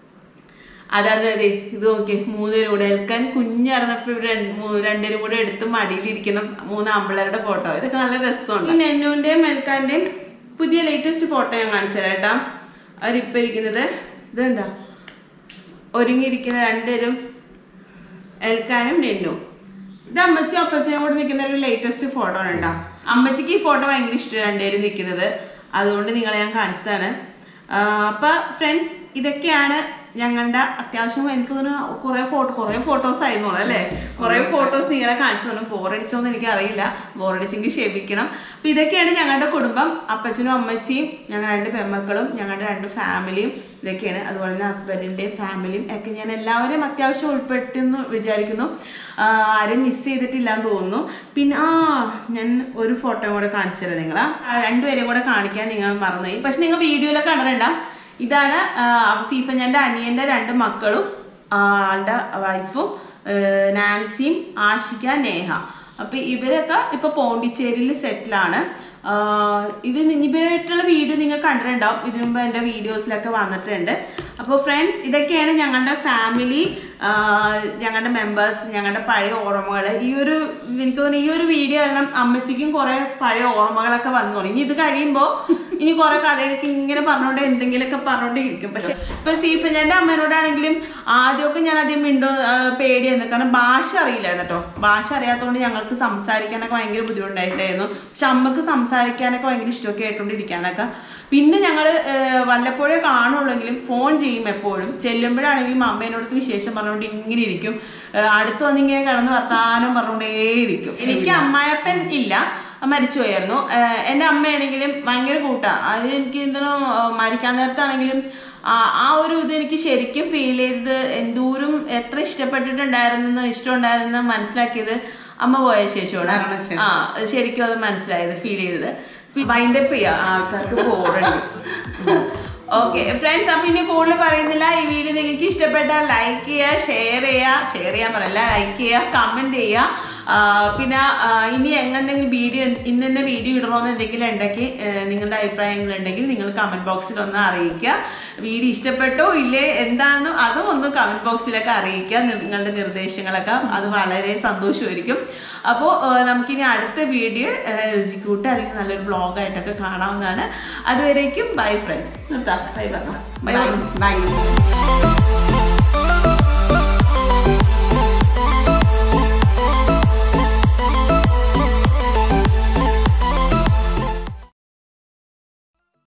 അതാണ് അതെ ഇത് നോക്കി മൂന്നുപേരും കൂടെ ഏൽക്കാൻ കുഞ്ഞിറന്നപ്പോ ഇവര് രണ്ട് മൂ- രണ്ടുപേരും കൂടെ എടുത്ത് മടിയിലിരിക്കുന്ന മൂന്ന് ആമ്പിള്ളേരുടെ ഫോട്ടോ ഇതൊക്കെ നല്ല രസമുണ്ട് ഈ നെന്നുവിന്റെയും എൽക്കാന്റെയും പുതിയ ലേറ്റസ്റ്റ് ഫോട്ടോ ഞാൻ കാണിച്ചു തരാം കേട്ടാ അവരിപ്പൊ ഇരിക്കുന്നത് ഇതെന്താ ഒരുങ്ങിയിരിക്കുന്ന രണ്ടുപേരും എൽക്കാനും നെന്നും ഇത് അമ്മച്ചി അപ്പച്ചനും കൂടെ നിൽക്കുന്ന ഒരു ലേറ്റസ്റ്റ് ഫോട്ടോ ആണ് കേട്ടോ അമ്മച്ചിക്ക് ഈ ഫോട്ടോ ഭയങ്കര ഇഷ്ടം രണ്ടുപേരും നിൽക്കുന്നത് അതുകൊണ്ട് നിങ്ങളെ ഞാൻ കാണിച്ചതാണ് ആഹ് അപ്പൊ ഫ്രണ്ട്സ് ഇതൊക്കെയാണ് ഞങ്ങളുടെ അത്യാവശ്യം എനിക്ക് തോന്നുന്നു കുറെ ഫോട്ടോ കുറെ ഫോട്ടോസ് ആയിരുന്നു അല്ലേ കുറെ ഫോട്ടോസ് നിങ്ങളെ കാണിച്ചു തന്നെ ബോറടിച്ചോന്ന് എനിക്ക് അറിയില്ല ബോറടിച്ചെങ്കിൽ ക്ഷമിക്കണം അപ്പൊ ഇതൊക്കെയാണ് ഞങ്ങളുടെ കുടുംബം അപ്പച്ചനും അമ്മച്ചിയും ഞങ്ങൾ രണ്ട് പെമ്മക്കളും ഞങ്ങളുടെ രണ്ട് ഫാമിലിയും ഇതൊക്കെയാണ് അതുപോലെ തന്നെ ഹസ്ബൻഡിന്റെയും ഫാമിലിയും ഒക്കെ ഞാൻ എല്ലാവരെയും അത്യാവശ്യം ഉൾപ്പെട്ടെന്ന് വിചാരിക്കുന്നു ആഹ് ആരും മിസ് ചെയ്തിട്ടില്ല എന്ന് തോന്നുന്നു പിന്നെ ആ ഞാൻ ഒരു ഫോട്ടോ കൂടെ കാണിച്ചു തരാം നിങ്ങളെ രണ്ടുപേരെയും കൂടെ കാണിക്കാൻ നിങ്ങൾ മറന്നുപോയി പക്ഷെ നിങ്ങൾ വീഡിയോയിലൊക്കെ കണ്ടിട്ടുണ്ടാവും ഇതാണ് സീഫഞ്ഞാന്റെ അനിയന്റെ രണ്ട് മക്കളും ആ, ആളുടെ വൈഫും നാൻസിയും ആഷിക നേഹ അപ്പൊ ഇവരൊക്കെ ഇപ്പൊ പോണ്ടിച്ചേരിയിൽ സെറ്റിലാണ് ഇത് നി- ഇവരായിട്ടുള്ള വീഡിയോ നിങ്ങൾ കണ്ടിട്ടുണ്ടാവും ഇതിനു മുമ്പ് എൻ്റെ വീഡിയോസിലൊക്കെ വന്നിട്ടുണ്ട് അപ്പോൾ ഫ്രണ്ട്സ് ഇതൊക്കെയാണ് ഞങ്ങളുടെ ഫാമിലി ഞങ്ങളുടെ മെമ്പേഴ്സ് ഞങ്ങളുടെ പഴയ ഓർമ്മകൾ ഈ ഒരു എനിക്ക് തോന്നുന്നു ഈ ഒരു വീഡിയോ കാരണം അമ്മച്ചിക്കും കുറെ പഴയ ഓർമ്മകളൊക്കെ വന്നു തുടങ്ങി ഇനി ഇത് കഴിയുമ്പോൾ ഇനി കുറെ കഥയൊക്കെ ഇങ്ങനെ പറഞ്ഞുകൊണ്ട് എന്തെങ്കിലുമൊക്കെ പറഞ്ഞുകൊണ്ടേ ഇരിക്കും പക്ഷെ ഇപ്പൊ സീഫ് എൻ്റെ അമ്മേനോടാണെങ്കിലും ആദ്യമൊക്കെ ഞാൻ ആദ്യം മിണ്ടോ ആ, പേടിയായിരുന്നു കാരണം ഭാഷ അറിയില്ലായിരുന്നു കേട്ടോ ഭാഷ അറിയാത്തതുകൊണ്ട് ഞങ്ങൾക്ക് സംസാരിക്കാനൊക്കെ ഭയങ്കര ബുദ്ധിമുട്ടായിട്ടായിരുന്നു പക്ഷെ അമ്മക്ക് സംസാരിക്കാനൊക്കെ ഭയങ്കര ഇഷ്ടമൊക്കെ ആയിട്ടോണ്ടിരിക്കാനൊക്കെ പിന്നെ ഞങ്ങൾ വല്ലപ്പോഴേ കാണുള്ളെങ്കിലും ഫോൺ ചെയ്യും എപ്പോഴും ചെല്ലുമ്പോഴാണെങ്കിലും അമ്മേനോടത്ത് വിശേഷം പറഞ്ഞുകൊണ്ട് ഇങ്ങനെ ഇരിക്കും ആ, അടുത്ത് വന്ന് ഇങ്ങനെ കിടന്ന് വർത്താനം പറഞ്ഞുകൊണ്ടേയിരിക്കും എനിക്ക് അമ്മായപ്പൻ ഇല്ല മരിച്ചുപോയായിരുന്നു ആഹ് എൻ്റെ അമ്മയാണെങ്കിലും ഭയങ്കര കൂട്ടാ അത് എനിക്ക് എന്തിനോ മരിക്കാൻ നേരത്താണെങ്കിലും ആ ആ ഒരു ഇത് എനിക്ക് ശരിക്കും ഫീൽ ചെയ്തത് എന്തോരം എത്ര ഇഷ്ടപ്പെട്ടിട്ടുണ്ടായിരുന്നു ഇഷ്ടമുണ്ടായിരുന്നു മനസ്സിലാക്കിയത് അമ്മ പോയ ശേഷമാണ് മരണശേഷം. ആ ശരിക്കും അത് മനസ്സിലായത് ഫീൽ ചെയ്തത് വൈൻഡപ്പ് ചെയ്യാം ആൾക്കാർക്ക് ബോറടിക്കും ഓക്കെ ഫ്രണ്ട്സ് അപ്പം ഇനി കൂടുതൽ പറയുന്നില്ല ഈ വീഡിയോ നിങ്ങൾക്ക് ഇഷ്ടപ്പെട്ടാൽ ലൈക്ക് ചെയ്യുക ഷെയർ ചെയ്യുക ഷെയർ ചെയ്യാൻ പറയല്ല ലൈക്ക് ചെയ്യുക കമൻറ്റ് ചെയ്യുക ആ, പിന്നെ ആ, ഇനി എങ്ങനെന്തെങ്കിലും വീഡിയോ ഇന്നെ വീഡിയോ ഇടണമെന്ന് എന്തെങ്കിലും ഉണ്ടെങ്കിൽ ഏ, നിങ്ങളുടെ അഭിപ്രായങ്ങൾ ഉണ്ടെങ്കിൽ നിങ്ങൾ കമൻറ്റ് ബോക്സിൽ ഒന്ന് അറിയിക്കുക വീഡിയോ ഇഷ്ടപ്പെട്ടോ ഇല്ലേ എന്താണെന്നും അതും ഒന്ന് കമൻറ്റ് ബോക്സിലൊക്കെ അറിയിക്കുക നി- നിങ്ങളുടെ നിർദ്ദേശങ്ങളൊക്കെ അത് വളരെ സന്തോഷമായിരിക്കും അപ്പോൾ നമുക്കിനി അടുത്ത വീഡിയോ രുചിക്കൂട്ട് അല്ലെങ്കിൽ നല്ലൊരു വ്ളോഗായിട്ടൊക്കെ കാണാവുന്നതാണ് അതുവരേക്കും ബൈ ഫ്രണ്ട്സ് നിർത്താം ബൈ ബൈ ബൈ ബൈ